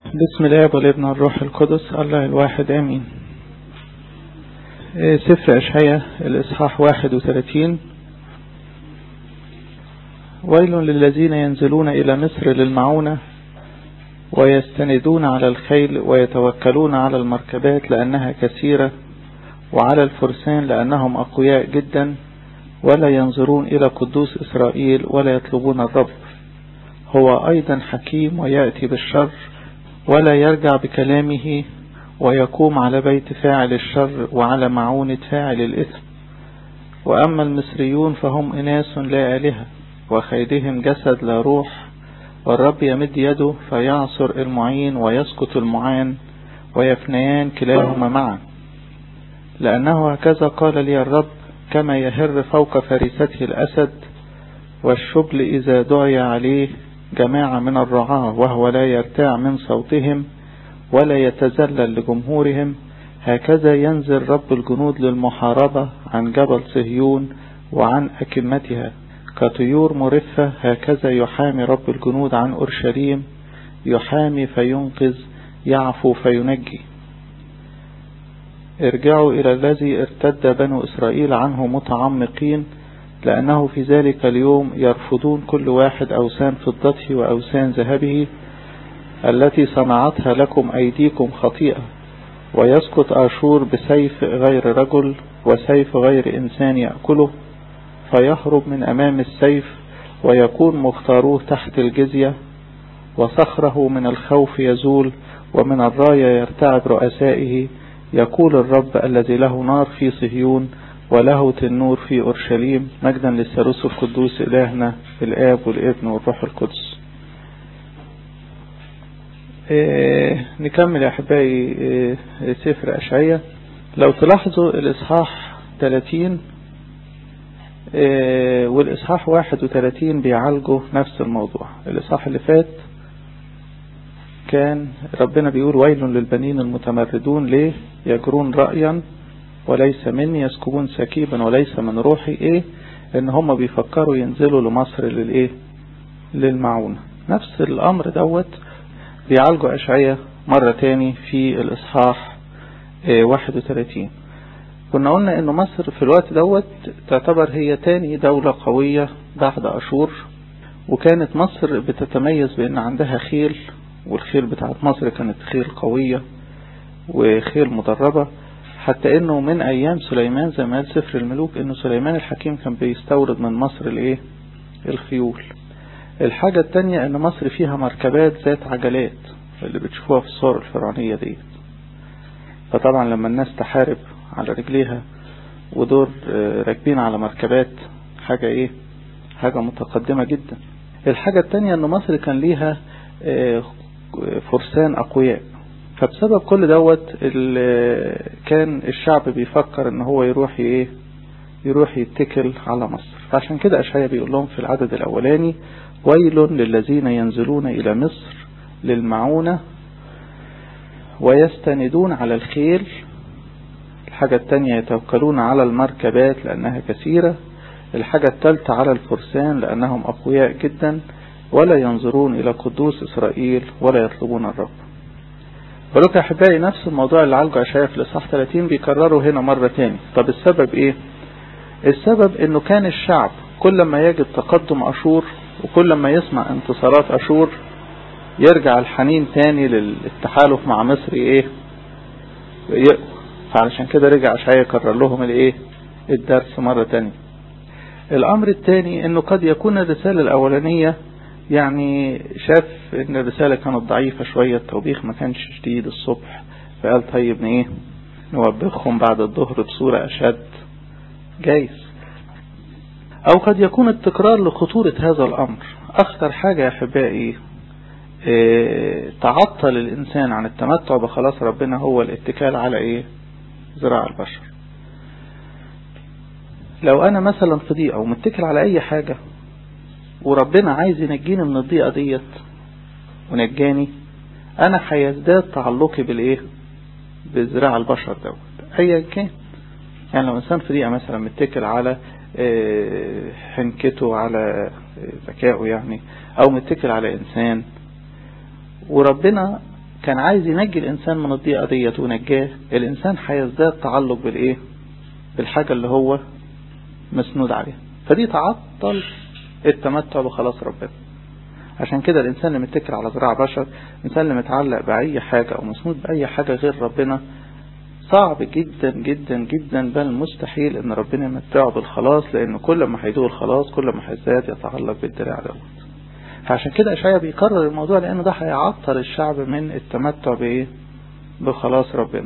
بسم الله والابن الروح القدس الله الواحد امين سفر اشعياء الاصحاح 31 ويل للذين ينزلون الى مصر للمعونة ويستندون على الخيل ويتوكلون على المركبات لانها كثيرة وعلى الفرسان لانهم اقوياء جدا ولا ينظرون الى قدوس اسرائيل ولا يطلبون الرب هو ايضا حكيم ويأتي بالشر ولا يرجع بكلامه ويقوم على بيت فاعل الشر وعلى معونة فاعل الإثم وأما المصريون فهم إناس لا آلهة وخيدهم جسد لا روح والرب يمد يده فيعصر المعين ويسقط المعان ويفنيان كلاهما معا لأنه هكذا قال لي الرب كما يهر فوق فريسته الأسد والشبل إذا دعي عليه جماعة من الرعاة وهو لا يرتاع من صوتهم ولا يتذلل لجمهورهم هكذا ينزل رب الجنود للمحاربة عن جبل صهيون وعن أكمتها كطيور مرفة هكذا يحامي رب الجنود عن أورشليم يحامي فينقذ يعفو فينجي ارجعوا إلى الذي ارتد بنو إسرائيل عنه متعمقين لأنه في ذلك اليوم يرفضون كل واحد أوسان فضته وأوسان ذهبه التي صنعتها لكم أيديكم خطيئة ويسقط آشور بسيف غير رجل وسيف غير إنسان يأكله فيهرب من أمام السيف ويكون مختاروه تحت الجزية وصخره من الخوف يزول ومن الراية يرتعب رؤسائه يقول الرب الذي له نار في صهيون وله تنور في أورشليم مجدا للثالوث القدوس إلهنا الآب والابن والروح القدس إيه نكمل يا أحبائي إيه سفر أشعية لو تلاحظوا الإصحاح 30 إيه والإصحاح 31 بيعالجوا نفس الموضوع الإصحاح اللي فات كان ربنا بيقول ويل للبنين المتمردون ليه يجرون رأيا وليس مني يسكبون سكيبا وليس من روحي ايه ان هم بيفكروا ينزلوا لمصر للايه للمعونة نفس الامر دوت بيعالجوا اشعية مرة تاني في الاصحاح ايه 31 كنا قلنا ان مصر في الوقت دوت تعتبر هي تاني دولة قوية بعد اشور وكانت مصر بتتميز بان عندها خيل والخيل بتاعت مصر كانت خيل قوية وخيل مدربة حتى انه من ايام سليمان زي ما قال سفر الملوك انه سليمان الحكيم كان بيستورد من مصر الايه الخيول الحاجة التانية ان مصر فيها مركبات ذات عجلات اللي بتشوفوها في الصور الفرعونية دي فطبعا لما الناس تحارب على رجليها ودور راكبين على مركبات حاجة ايه حاجة متقدمة جدا الحاجة التانية ان مصر كان ليها فرسان اقوياء فبسبب كل دوت كان الشعب بيفكر ان هو يروح ايه يروح يتكل على مصر فعشان كده اشعيا بيقول لهم في العدد الاولاني ويل للذين ينزلون الى مصر للمعونة ويستندون على الخيل الحاجة التانية يتوكلون على المركبات لانها كثيرة الحاجة الثالثة على الفرسان لانهم اقوياء جدا ولا ينظرون الى قدوس اسرائيل ولا يطلبون الرب بقولك يا احبائي نفس الموضوع اللي عالجه اشعياء في الاصحاح 30 بيكرره هنا مرة تاني طب السبب ايه السبب انه كان الشعب كل ما يجد تقدم اشور وكل ما يسمع انتصارات اشور يرجع الحنين تاني للتحالف مع مصر ايه فعلشان كده رجع اشعياء يكرر لهم الايه الدرس مرة تانية الامر الثاني انه قد يكون الرسالة الاولانية يعني شاف ان الرسالة كانت ضعيفة شوية التوبيخ ما كانش شديد الصبح فقال طيب ايه نوبخهم بعد الظهر بصورة اشد جايز او قد يكون التكرار لخطورة هذا الامر اخطر حاجة يا احبائي إيه تعطل الانسان عن التمتع بخلاص ربنا هو الاتكال على ايه زراع البشر لو انا مثلا في ضيقة ومتكل على اي حاجة وربنا عايز ينجيني من الضيقة ديت ونجاني انا هيزداد تعلقي بالايه بزراع البشر دوت ايا كان يعني لو انسان في ضيقة مثلا متكل على حنكته على ذكائه يعني او متكل على انسان وربنا كان عايز ينجي الإنسان من الضيقة ديت ونجاه الإنسان هيزداد تعلق بالإيه بالحاجة اللي هو مسنود عليها فدي تعطل التمتع بخلاص ربنا عشان كده الإنسان اللي متكل على ذراع بشر الإنسان اللي متعلق بأي حاجة أو مسنود بأي حاجة غير ربنا صعب جدا جدا جدا بل مستحيل ان ربنا يمتعه بالخلاص لان كل ما هيدوق الخلاص كل ما هيزداد يتعلق بالدراع دوت فعشان كده اشعيا بيكرر الموضوع لانه ده هيعطل الشعب من التمتع بايه بخلاص ربنا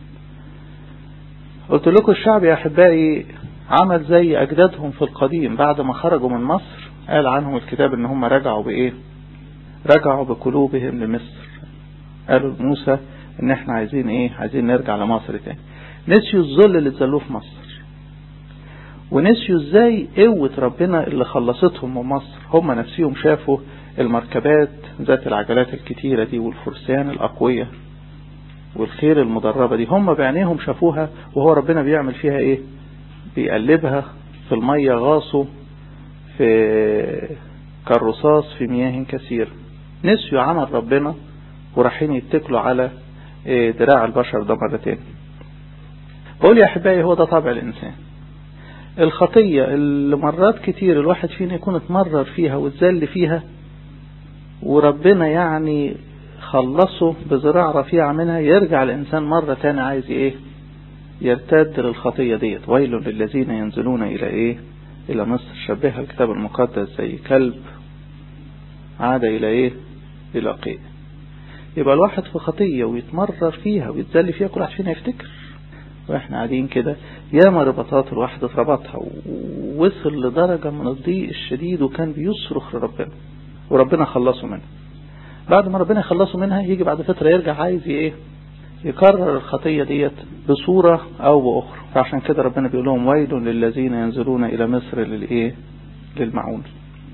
قلت لكم الشعب يا احبائي عمل زي اجدادهم في القديم بعد ما خرجوا من مصر قال عنهم الكتاب ان هم رجعوا بايه رجعوا بقلوبهم لمصر قالوا لموسى ان احنا عايزين ايه عايزين نرجع لمصر تاني نسيوا الذل اللي اتذلوه في مصر ونسيوا ازاي قوة ربنا اللي خلصتهم من مصر هم نفسيهم شافوا المركبات ذات العجلات الكتيرة دي والفرسان الأقوياء والخير المدربة دي هم بعينيهم شافوها وهو ربنا بيعمل فيها ايه بيقلبها في المية غاصوا في كالرصاص في مياه كثير نسيوا عمل ربنا ورايحين يتكلوا على دراع البشر ده مرة تاني بقول يا أحبائي هو ده طبع الإنسان الخطية اللي مرات كتير الواحد فينا يكون اتمرر فيها واتذل فيها وربنا يعني خلصه بذراع رفيعة منها يرجع الإنسان مرة تاني عايز إيه يرتد للخطية ديت ويل للذين ينزلون إلى إيه إلى مصر شبهها الكتاب المقدس زي كلب عاد إلى إيه إلى قيء يبقى الواحد في خطية ويتمرر فيها ويتذل فيها كل واحد فينا يفتكر واحنا قاعدين كده ياما رباطات الواحد اتربطها ووصل لدرجة من الضيق الشديد وكان بيصرخ لربنا وربنا خلصه منها بعد ما ربنا يخلصه منها يجي بعد فترة يرجع عايز ايه يكرر الخطية ديت بصورة او باخرى فعشان كده ربنا بيقول لهم ويل للذين ينزلون الى مصر للايه للمعون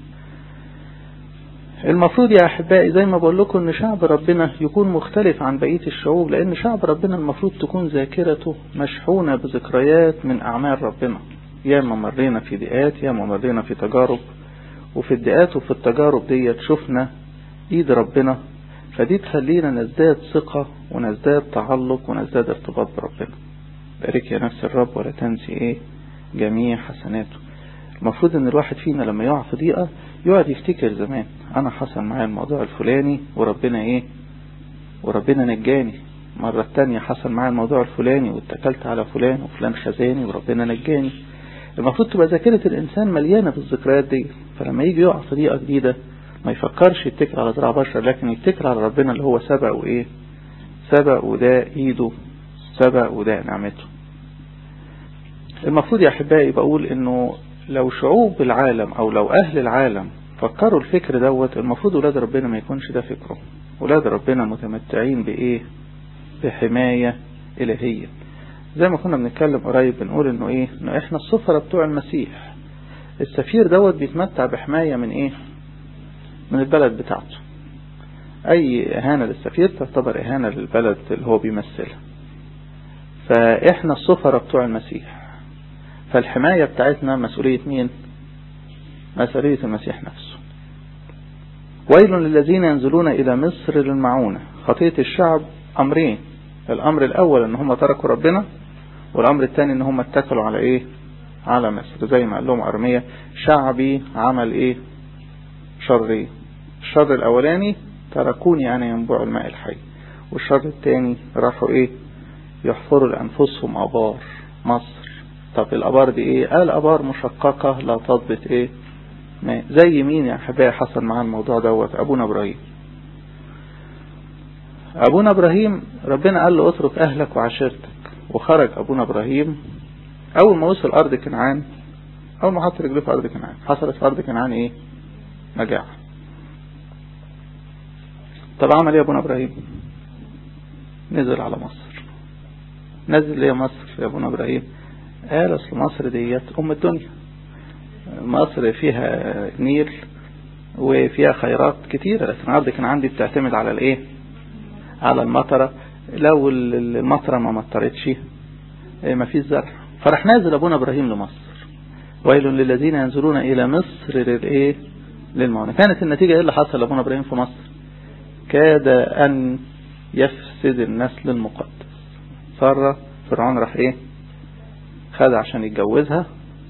المفروض يا أحبائي زي ما بقول لكم أن شعب ربنا يكون مختلف عن بقية الشعوب لأن شعب ربنا المفروض تكون ذاكرته مشحونة بذكريات من أعمال ربنا ياما مرينا في ضيقات ياما مرينا في تجارب وفي الضيقات وفي التجارب ديت شفنا إيد ربنا فدي تخلينا نزداد ثقة ونزداد تعلق ونزداد ارتباط بربنا بارك يا نفس الرب ولا تنسي إيه جميع حسناته المفروض ان الواحد فينا لما يقع في ضيقة يقعد يفتكر زمان انا حصل معايا الموضوع الفلاني وربنا ايه وربنا نجاني مرة تانية حصل معايا الموضوع الفلاني واتكلت على فلان وفلان خزاني وربنا نجاني المفروض تبقى ذاكرة الانسان مليانة بالذكريات دي فلما يجي يقع في ضيقة جديدة ما يفكرش يتكل على ذراع بشر لكن يتكل على ربنا اللي هو سبق وايه سبق وده ايده سبق وده نعمته المفروض يا احبائي بقول انه لو شعوب العالم او لو اهل العالم فكروا الفكر دوت المفروض ولاد ربنا ما يكونش ده فكره ولاد ربنا متمتعين بايه بحماية الهية زي ما كنا بنتكلم قريب بنقول انه ايه انه احنا السفرة بتوع المسيح السفير دوت بيتمتع بحماية من ايه من البلد بتاعته اي اهانة للسفير تعتبر اهانة للبلد اللي هو بيمثلها فاحنا السفرة بتوع المسيح فالحماية بتاعتنا مسؤولية مين مسؤولية المسيح نفسه ويل للذين ينزلون إلى مصر للمعونة خطية الشعب أمرين الأمر الأول أن هم تركوا ربنا والأمر الثاني أن هم اتكلوا على إيه على مصر زي ما قال لهم أرمية شعبي عمل إيه شري الشر الأولاني تركوني أنا ينبوع الماء الحي والشر الثاني راحوا إيه يحفروا لأنفسهم أبار مصر طب الأبار دي إيه قال أبار مشققة لا تضبط إيه ماء زي مين يا حبايبي حصل معاه الموضوع دوت أبونا إبراهيم أبونا إبراهيم ربنا قال له اترك أهلك وعشيرتك وخرج أبونا إبراهيم أول ما وصل أرض كنعان أول ما حط رجله في أرض كنعان حصلت في أرض كنعان إيه مجاعة طب عمل إيه أبونا إبراهيم نزل على مصر نزل ليه مصر يا أبونا إبراهيم قال أصل مصر ديت أم الدنيا مصر فيها نيل وفيها خيرات كتيرة لكن أرض كان عندي بتعتمد على الإيه على المطرة لو المطرة ما مطرتش ما فيش زرع فراح نازل أبونا إبراهيم لمصر ويل للذين ينزلون إلى مصر للإيه للمعونة كانت النتيجة إيه اللي حصل لأبونا إبراهيم في مصر كاد أن يفسد النسل المقدس سارة فرعون راح ايه خد عشان يتجوزها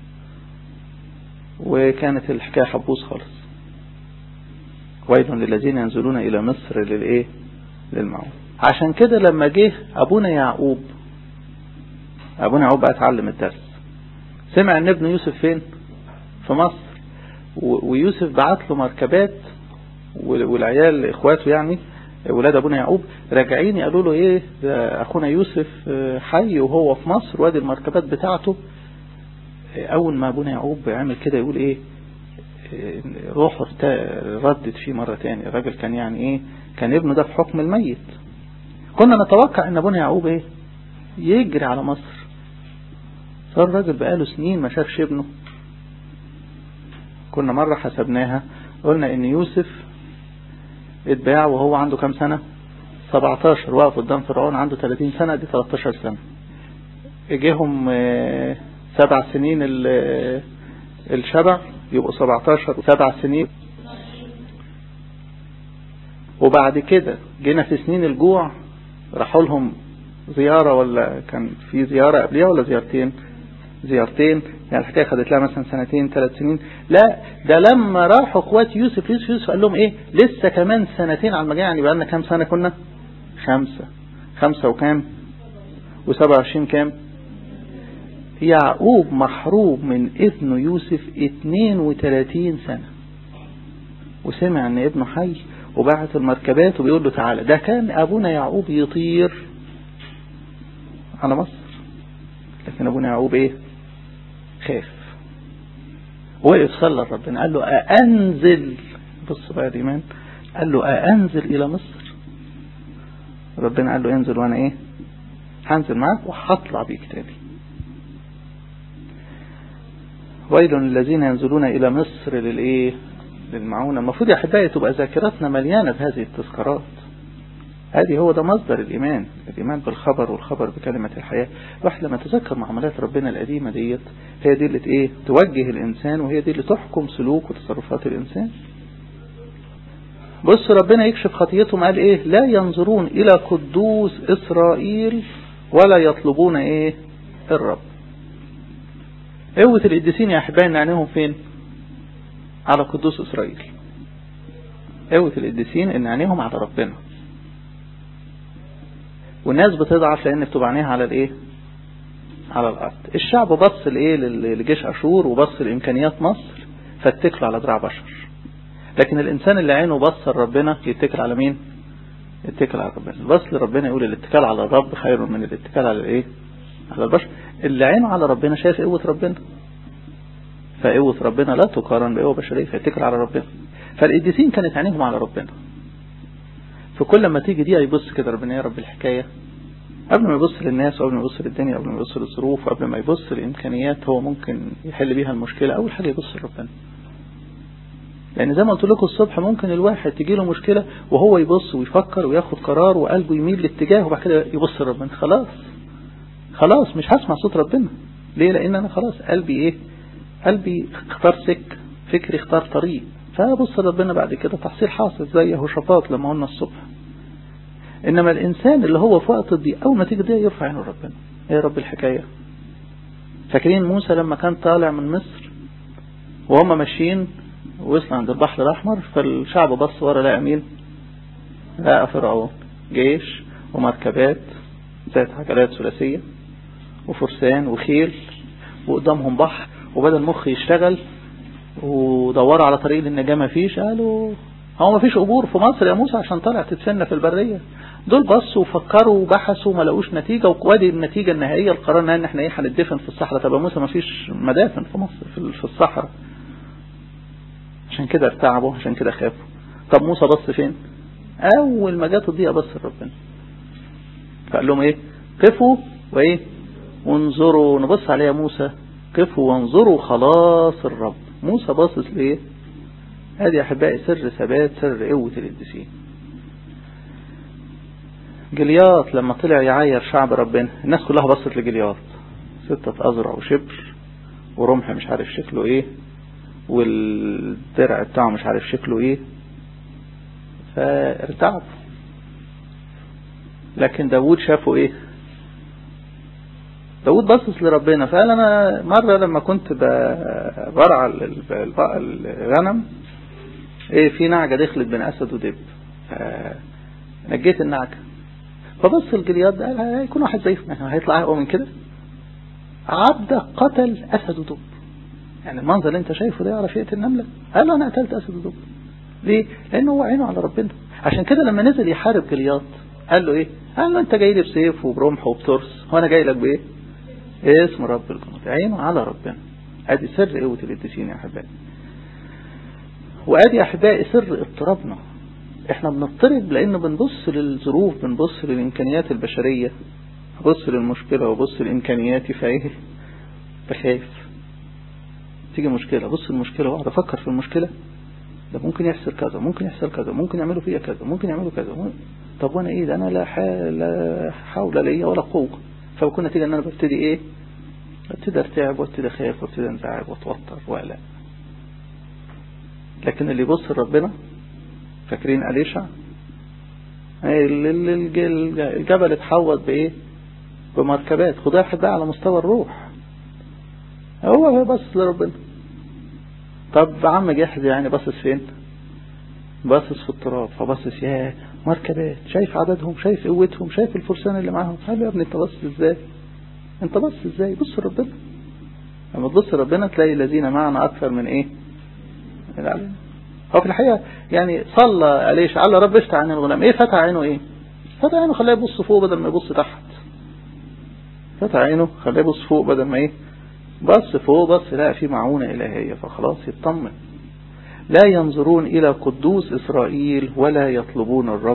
وكانت الحكاية حبوس خالص ويل للذين ينزلون الى مصر للايه للمعون عشان كده لما جه ابونا يعقوب ابونا يعقوب بقى اتعلم الدرس سمع ان ابن يوسف فين في مصر ويوسف بعت له مركبات والعيال اخواته يعني ولاد ابونا يعقوب راجعين قالوا له ايه ده اخونا يوسف حي وهو في مصر وادي المركبات بتاعته اول ما ابونا يعقوب يعمل كده يقول ايه روحه ردت فيه مرة تاني الراجل كان يعني ايه كان ابنه ده في حكم الميت كنا نتوقع ان ابونا يعقوب ايه يجري على مصر صار الراجل بقاله سنين ما شافش ابنه كنا مرة حسبناها قلنا ان يوسف اتباع وهو عنده كام سنة 17 وقف قدام فرعون عنده 30 سنة دي 13 سنة اجيهم سبع سنين الشبع يبقوا 17 سبع سنين وبعد كده جينا في سنين الجوع راحوا لهم زيارة ولا كان في زيارة قبلها ولا زيارتين زيارتين يعني الحكاية خدت لها مثلا سنتين ثلاث سنين لا ده لما راحوا اخوات يوسف يوسف يوسف قال لهم ايه لسه كمان سنتين على المجاعة يعني بقى لنا كام سنة كنا خمسة خمسة وكام وسبعة وعشرين كام يعقوب محروب من ابنه يوسف 32 سنة وسمع ان ابنه حي وبعت المركبات وبيقول له تعالى ده كان ابونا يعقوب يطير على مصر لكن ابونا يعقوب ايه خاف وقف صلى ربنا قال له أأنزل بص بقى الإيمان قال له أأنزل إلى مصر ربنا قال له انزل وأنا إيه هنزل معاك وهطلع بيك تاني ويل للذين ينزلون إلى مصر للإيه للمعونة المفروض يا أحبائي تبقى ذاكرتنا مليانة بهذه التذكارات هذه هو ده مصدر الإيمان الإيمان بالخبر والخبر بكلمة الحياة الواحد لما تذكر معاملات ربنا القديمة ديت هي دي اللي ايه توجه الإنسان وهي دي اللي تحكم سلوك وتصرفات الإنسان بص ربنا يكشف خطيتهم قال ايه لا ينظرون إلى قدوس إسرائيل ولا يطلبون ايه الرب قوة القديسين يا أحبائي نعنيهم فين على قدوس إسرائيل قوة القديسين ان عينيهم على ربنا والناس بتضعف لان بتبقى عينيها على الايه على الارض الشعب بص لايه لجيش اشور وبص لامكانيات مصر فاتكلوا على دراع بشر لكن الانسان اللي عينه بص لربنا يتكل على مين يتكل على ربنا البص لربنا يقول الاتكال على الرب خير من الاتكال على الايه على البشر اللي عينه على ربنا شايف قوة ربنا فقوة ربنا لا تقارن بقوة بشرية فيتكل على ربنا فالقديسين كانت عينيهم على ربنا فكل ما تيجي دي يبص كده ربنا يا رب الحكاية قبل ما يبص للناس وقبل ما يبص للدنيا قبل ما يبص للظروف وقبل ما يبص للإمكانيات هو ممكن يحل بيها المشكلة أول حاجة يبص لربنا لأن زي ما قلت لكم الصبح ممكن الواحد تجي له مشكلة وهو يبص ويفكر وياخد قرار وقلبه يميل لاتجاه وبعد كده يبص لربنا خلاص خلاص مش هسمع صوت ربنا ليه لأن أنا خلاص قلبي إيه قلبي اختار سك فكري اختار طريق فبص ربنا بعد كده تحصيل حاصل زي يهوشافاط لما قلنا الصبح انما الانسان اللي هو في وقت الضيق اول ما تيجي دي يرفع عينه ربنا ايه يا رب الحكايه فاكرين موسى لما كان طالع من مصر وهم ماشيين وصل عند البحر الاحمر فالشعب بص ورا لقى مين لقى فرعون جيش ومركبات ذات عجلات ثلاثيه وفرسان وخيل وقدامهم بحر وبدأ المخ يشتغل ودوروا على طريق للنجاة ما فيش قالوا هو ما فيش قبور في مصر يا موسى عشان طلع تتسنى في البرية دول بصوا وفكروا وبحثوا ما لقوش نتيجة وادي النتيجة النهائية القرار ان احنا ايه هندفن في الصحراء طب يا موسى ما فيش مدافن في مصر في الصحراء عشان كده ارتعبوا عشان كده خافوا طب موسى بص فين اول ما جت الضيقة بص لربنا فقال لهم ايه قفوا وايه وانظروا نبص عليه يا موسى قفوا وانظروا خلاص الرب موسى باصص ليه ادي يا احبائي سر ثبات سر قوة القديسين جلياط لما طلع يعاير شعب ربنا الناس كلها بصت لجلياط ستة أزرع وشبر ورمح مش عارف شكله ايه والدرع بتاعه مش عارف شكله ايه فارتعب لكن داود شافه ايه داود بصص لربنا فقال انا مرة لما كنت برعى الغنم ايه في نعجة دخلت بين اسد ودب نجيت النعجة فبص الجلياد قال هيكون واحد زيه هيطلع اقوى من كده عبد قتل اسد ودب يعني المنظر اللي انت شايفه ده يعرف يقتل نملة قال له انا قتلت اسد ودب ليه لانه هو عينه على ربنا عشان كده لما نزل يحارب جلياد قال له ايه قال له انت جاي لي بسيف وبرمح وبترس وانا جاي لك بايه اسم رب الجنود عينه على ربنا ادي سر قوة القديسين يا احبائي وادي يا احبائي سر اضطرابنا احنا بنضطرب لان بنبص للظروف بنبص للامكانيات البشرية ببص للمشكلة وبص لامكانياتي فايه بخاف تيجي مشكلة بص المشكلة واقعد افكر في المشكلة ده ممكن يحصل كذا ممكن يحصل كذا ممكن يعملوا فيا كذا ممكن يعملوا كذا طب وانا ايه ده انا لا حول لا حول ليا ولا قوه فبكون نتيجه ان انا ببتدي ايه ببتدي ارتعب وابتدي اخاف وابتدي انزعج واتوتر واقلق لكن اللي يبص لربنا فاكرين أليشع الجبل اتحوط بايه بمركبات خدها واحد بقى على مستوى الروح هو بص لربنا طب عم جحز يعني باصص فين باصص في التراب فباصص يا مركبات شايف عددهم شايف قوتهم شايف الفرسان اللي معاهم قال يا ابني انت باصص ازاي انت باصص ازاي بص ربنا لما تبص ربنا تلاقي الذين معنا اكثر من ايه العالم هو في الحقيقة يعني صلى ليش على رب افتح عين الغلام ايه فتح عينه ايه فتح عينه خلاه يبص فوق بدل ما يبص تحت فتح عينه خلاه يبص فوق بدل ما ايه بص فوق بص لا في معونة إلهية فخلاص يطمن لا ينظرون إلى قدوس إسرائيل ولا يطلبون الرب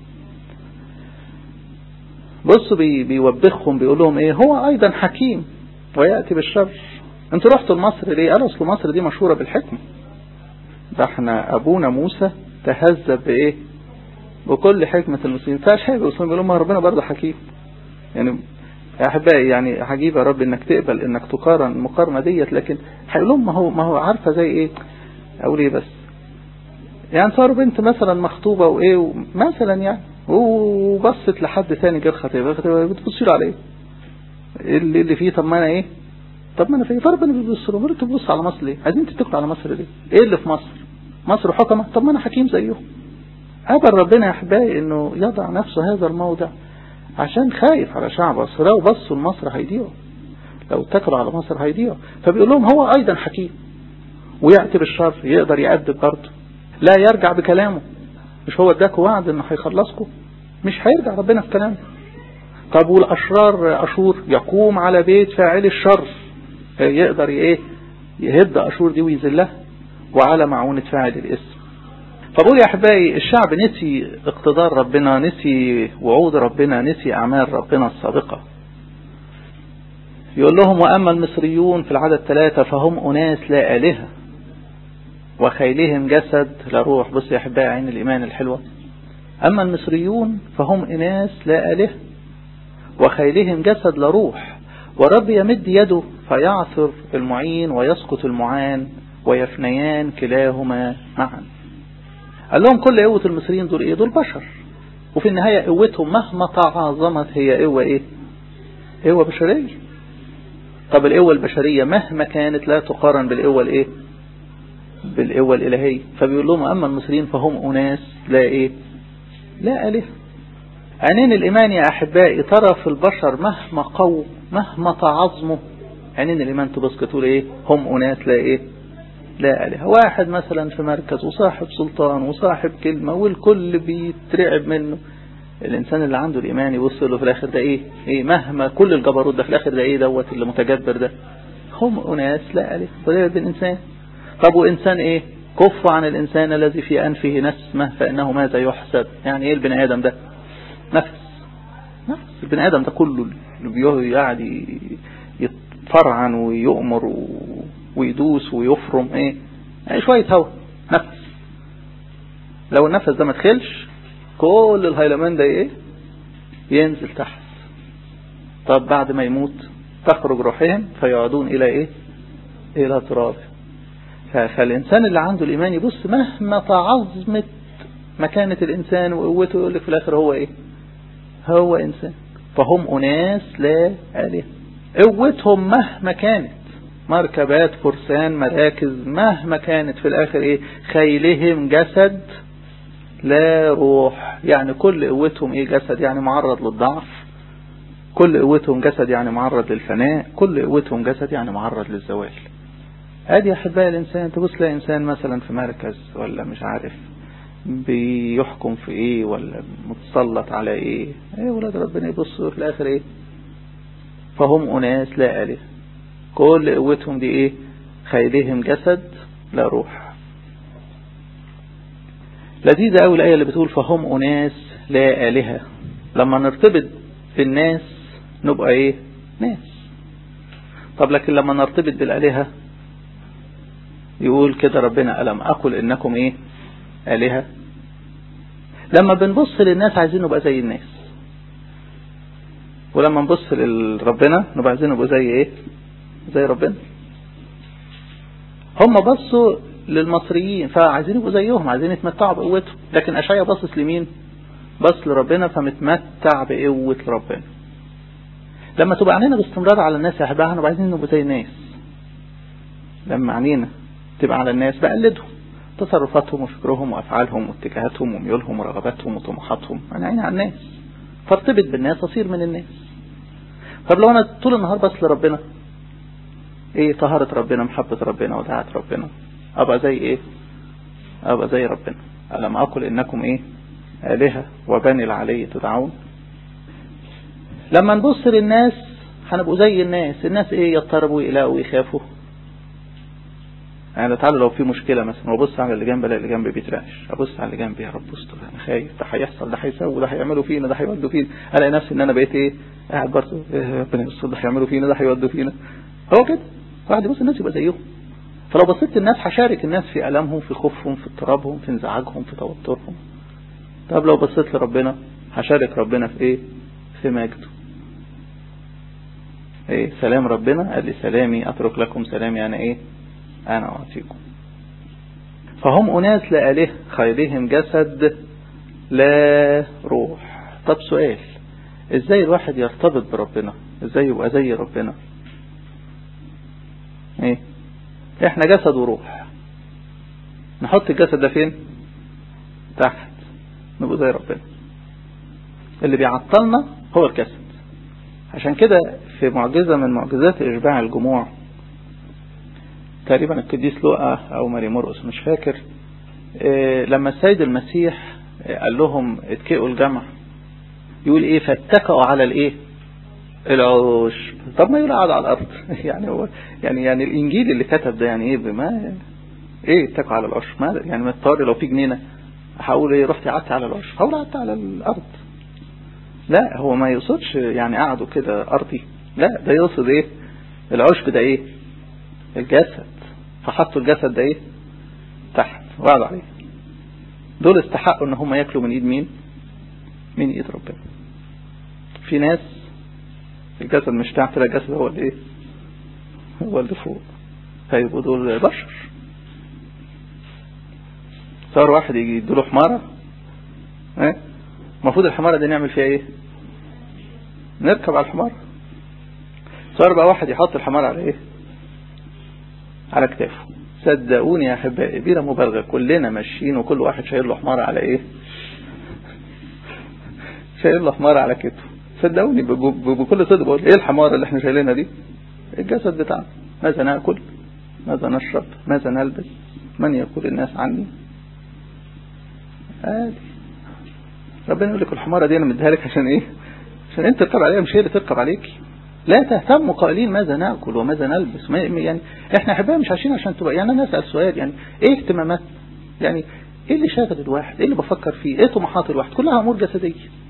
بصوا بي بيوبخهم بيقول لهم ايه هو ايضا حكيم ويأتي بالشر انتوا رحتوا لمصر ليه قالوا اصل مصر دي مشهورة بالحكمة ده احنا ابونا موسى تهذب بايه بكل حكمة المسلمين فاش حاجة المسلمين بيقولوا ما ربنا برضه حكيم يعني يا احبائي يعني عجيب يا رب انك تقبل انك تقارن المقارنه ديت لكن هيقول لهم ما هو ما هو عارفه زي ايه اقول ايه بس يعني صاروا بنت مثلا مخطوبه وايه مثلا يعني وبصت لحد ثاني غير خطيبه خطيبه بتبص له على ايه اللي, اللي فيه طب ما انا ايه طب ما انا فيه فربنا بيبص له انتوا بتبصوا على مصر ليه عايزين تتكلوا على مصر ليه ايه اللي في مصر مصر حكمه طب ما انا حكيم زيهم قبل ربنا يا احبائي انه يضع نفسه هذا الموضع عشان خايف على شعب مصر لو بصوا لمصر هيضيعوا لو اتكلوا على مصر هيضيعوا فبيقول لهم هو ايضا حكيم ويأتي بالشر يقدر يأدب برضه لا يرجع بكلامه مش هو اداك وعد انه هيخلصكم مش هيرجع ربنا في كلامه طب والاشرار اشور يقوم على بيت فاعل الشر يقدر ايه يهد اشور دي ويذلها وعلى معونة فاعل الاسم فبقول يا احبائي الشعب نسي اقتدار ربنا نسي وعود ربنا نسي اعمال ربنا السابقة يقول لهم واما المصريون في العدد ثلاثة فهم اناس لا الهة وخيلهم جسد لا روح بص يا احبائي عين الايمان الحلوة اما المصريون فهم اناس لا الهة وخيلهم جسد لا روح ورب يمد يده فيعثر المعين ويسقط المعان ويفنيان كلاهما معا قال لهم كل قوة المصريين دول ايه دول بشر وفي النهاية قوتهم مهما تعاظمت هي قوة ايه قوة بشرية طب القوة البشرية مهما كانت لا تقارن بالقوة الايه بالقوة الالهية فبيقول لهم اما المصريين فهم اناس لا ايه لا اله عينين الايمان يا احبائي ترى في البشر مهما قووا مهما تعظموا عينين الايمان تبص تقول ايه هم اناس لا ايه لا اله واحد مثلا في مركز وصاحب سلطان وصاحب كلمة والكل بيترعب منه الانسان اللي عنده الايمان يبص له في الاخر ده ايه ايه مهما كل الجبروت ده في الاخر ده ايه دوت اللي متجبر ده هم اناس لا اله وده الانسان طب وانسان ايه كف عن الانسان الذي في انفه نسمه فانه ماذا يحسب يعني ايه البني ادم ده نفس نفس البني ادم ده كله اللي قاعد يتفرعن ويؤمر و... ويدوس ويفرم ايه يعني شوية هوا نفس لو النفس ده ما دخلش كل الهيلمان ده ايه ينزل تحت طب بعد ما يموت تخرج روحهم فيعودون الى ايه الى تراب فالانسان اللي عنده الايمان يبص مهما تعظمت مكانة الانسان وقوته يقول لك في الاخر هو ايه هو إنسان فهم أناس لا آلهة قوتهم مهما كانت مركبات فرسان مراكز مهما كانت في الآخر إيه خيلهم جسد لا روح يعني كل قوتهم إيه جسد يعني معرض للضعف كل قوتهم جسد يعني معرض للفناء كل قوتهم جسد يعني معرض للزوال ادي احبائي الانسان تبص تلاقي انسان مثلا في مركز ولا مش عارف بيحكم في ايه ولا متسلط على ايه ايه ولاد ربنا يبصوا في الاخر ايه فهم اناس لا اله كل قوتهم دي ايه خيلهم جسد لا روح لذيذة قوي الآية اللي بتقول فهم أناس لا آلهة لما نرتبط بالناس نبقى ايه ناس طب لكن لما نرتبط بالآلهة يقول كده ربنا ألم أقل إنكم إيه آلهة لما بنبص للناس عايزين نبقى زي الناس ولما نبص لربنا نبقى عايزين نبقى زي إيه زي ربنا هم بصوا للمصريين فعايزين يبقوا زيهم عايزين يتمتعوا بقوتهم لكن أشعيا باصص لمين بص لربنا فمتمتع بقوة ربنا لما تبقى عينينا باستمرار على الناس يا احبائي هنبقى عايزين نبقى زي الناس لما عينينا تبقى على الناس بقلدهم تصرفاتهم وفكرهم وافعالهم واتجاهاتهم وميولهم ورغباتهم وطموحاتهم انا عيني على الناس فارتبط بالناس اصير من الناس طب لو انا طول النهار بس لربنا ايه طهارة ربنا محبة ربنا ودعاة ربنا ابقى زي ايه ابقى زي ربنا ألم أقل إنكم إيه آلهة وبني العلي تدعون لما نبص للناس هنبقوا زي الناس الناس ايه يضطربوا يقلقوا ويخافوا يعني تعالوا لو في مشكلة مثلا وابص على اللي جنبي الاقي اللي جنبي بيترعش ابص على اللي جنبي يا رب استر انا خايف ده هيحصل ده هيسوي ده هيعملوا فينا ده هيودوا فينا الاقي نفسي ان انا بقيت ايه قاعد برضه إيه ربنا يستر ده هيعملوا فينا ده هيودوا فينا هو كده واحد يبص الناس يبقى زيهم فلو بصيت الناس هشارك الناس في ألمهم في خوفهم في اضطرابهم في انزعاجهم في توترهم طب لو بصيت لربنا هشارك ربنا في ايه في مجده ايه سلام ربنا قال لي سلامي اترك لكم سلامي انا ايه انا اعطيكم فهم اناس لآله خيرهم جسد لا روح طب سؤال ازاي الواحد يرتبط بربنا ازاي يبقى زي ربنا ايه احنا جسد وروح نحط الجسد ده فين تحت نبقى زي ربنا اللي بيعطلنا هو الجسد عشان كده في معجزة من معجزات إشباع الجموع تقريبا القديس لوقا أو ماري مرقس مش فاكر إيه لما السيد المسيح قال لهم اتكئوا الجمع يقول ايه فاتكئوا على الايه العشب طب ما يقول قعد على الارض يعني هو يعني يعني الانجيل اللي كتب ده يعني ايه بما ايه اتكوا على العشب ما يعني ما لو في جنينه هقول ايه رحت قعدت على العشب هقول قعدت على الارض لا هو ما يقصدش يعني قعدوا كده ارضي لا ده يقصد ايه العشب ده ايه الجسد فحطوا الجسد ده ايه تحت وقعدوا عليه دول استحقوا ان هم ياكلوا من ايد مين من ايد ربنا في ناس الجسد مش تحت الجسد هو اللي ايه هو اللي فوق فيبقوا دول بشر صار واحد يجي يديله حمارة ايه المفروض الحمارة دي نعمل فيها ايه نركب على الحمار صار بقى واحد يحط الحمار على ايه على كتافه صدقوني يا احبائي بلا مبالغه كلنا ماشيين وكل واحد شايل له حمار على ايه شايل له حمار على كتفه صدقوني بكل صدق بقول ايه الحمار اللي احنا شايلينها دي الجسد بتاعنا ماذا ناكل ماذا نشرب ماذا نلبس من يقول الناس عني عادي ربنا يقول لك الحمارة دي انا مديها لك عشان ايه عشان انت تركب عليها مش هي اللي تركب عليك لا تهتموا قائلين ماذا ناكل وماذا نلبس ما يعني احنا احبائي مش عايشين عشان تبقى يعني انا اسال سؤال يعني ايه اهتمامات يعني ايه اللي شاغل الواحد ايه اللي بفكر فيه ايه طموحات الواحد كلها امور جسديه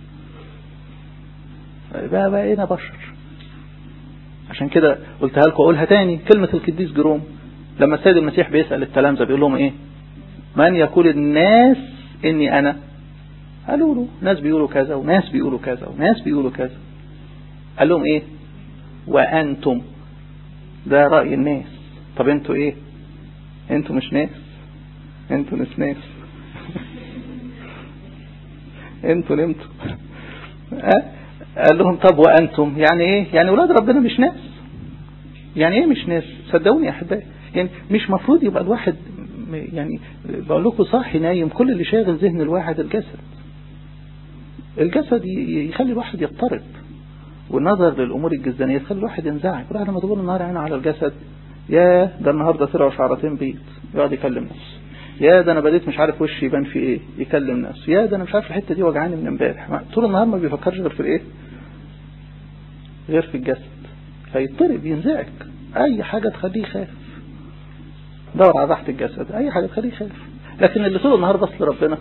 بقى بقينا بشر عشان كده قلتها لكم اقولها تاني كلمة القديس جروم لما السيد المسيح بيسأل التلامذة بيقول لهم ايه من يقول الناس اني انا قالوا له ناس بيقولوا كذا وناس بيقولوا كذا وناس بيقولوا كذا قال لهم ايه وانتم ده رأي الناس طب انتوا ايه انتوا مش ناس انتوا مش ناس انتوا نمتوا قال لهم طب وأنتم يعني إيه يعني ولاد ربنا مش ناس يعني إيه مش ناس صدقوني يا أحبائي يعني مش مفروض يبقى الواحد يعني بقول لكم صاحي نايم كل اللي شاغل ذهن الواحد الجسد الجسد يخلي الواحد يضطرب والنظر للأمور الجسدانية تخلي الواحد ينزعج الواحد لما تقول النهار عينه على الجسد يا ده النهاردة طلعوا شعرتين بيض يقعد يكلم نفسه يا ده انا بديت مش عارف وشي يبان في ايه يكلم نفسه يا ده انا مش عارف الحته دي وجعاني من امبارح طول النهار ما بيفكرش غير في الايه غير في الجسد فيضطرب ينزعج اي حاجه تخليه يخاف دور على راحه الجسد اي حاجه تخليه يخاف لكن اللي طول النهار بص لربنا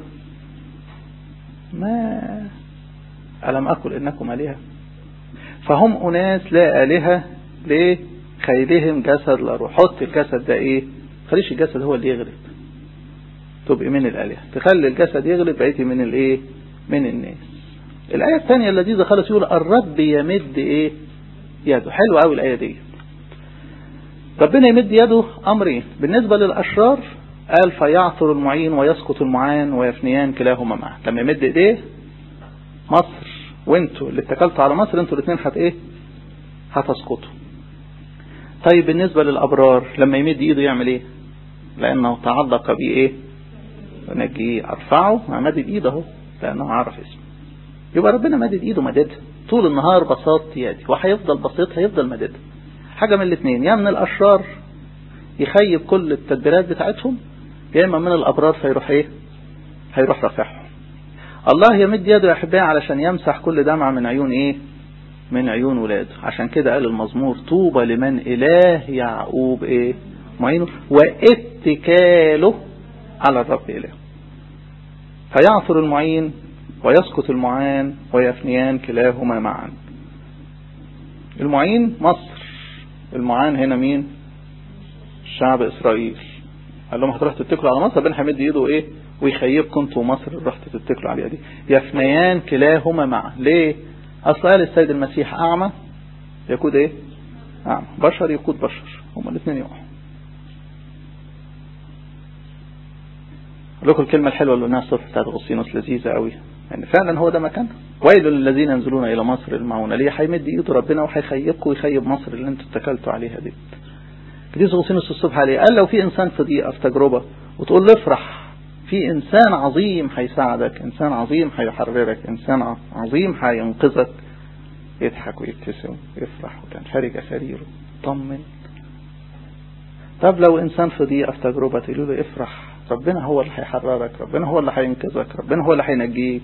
ما ألم أكل إنكم آلهة فهم أناس لا آلهة ليه خيلهم جسد لا روح حط الجسد ده إيه خليش الجسد هو اللي يغلب تبقي من الآلهة تخلي الجسد يغلب بقيتي من الإيه من الناس الآية الثانية اللذيذة خالص يقول الرب يمد إيه يده حلوة قوي الآية دي ربنا يمد يده أمرين بالنسبة للأشرار قال فيعثر المعين ويسقط المعان ويفنيان كلاهما معا لما يمد ايديه مصر وانتوا اللي اتكلتوا على مصر انتوا الاثنين هت ايه هتسقطوا طيب بالنسبة للأبرار لما يمد ايده يعمل ايه لأنه تعلق بيه ايه ونجيه أرفعه مع مدد ايده اهو لأنه عرف اسمه يبقى ربنا مدد ايده مددها طول النهار بساط يدي وهيفضل بسيطها هيفضل مددها حاجة من الاثنين يا من الأشرار يخيب كل التدبيرات بتاعتهم يا إما من الأبرار فيروح إيه هيروح رافعهم الله يمد يده يا أحبائي علشان يمسح كل دمعة من عيون إيه من عيون ولاده عشان كده قال المزمور طوبى لمن إله يعقوب إيه معينه واتكاله على الرب إله فيعثر المعين ويسقط المعان ويفنيان كلاهما معا المعين مصر المعان هنا مين شعب إسرائيل قال لهم هتروح تتكلوا على مصر ربنا هيمد ايده ايه ويخيبكم انتوا مصر رحتوا تتكلوا عليها دي يفنيان كلاهما معا ليه اصل قال السيد المسيح اعمى يقود ايه اعمى بشر يقود بشر هما الاثنين يقعوا لكم الكلمة الحلوة اللي قلناها الصبح بتاعت غسطينوس لذيذة قوي يعني فعلا هو ده مكانها ويل للذين ينزلون الى مصر المعونة ليه هيمد ايده ربنا وهيخيبكم ويخيب مصر اللي انتوا اتكلتوا عليها دي قديس غسطينوس الصبح عليه قال لو في انسان في ضيقه في تجربه وتقول له افرح في انسان عظيم هيساعدك انسان عظيم هيحررك انسان عظيم هينقذك يضحك ويبتسم ويفرح وتنفرج اساريره طمن طب لو انسان في ضيقه في تجربه تقول له افرح ربنا هو اللي هيحررك ربنا هو اللي هينقذك ربنا هو اللي هينجيك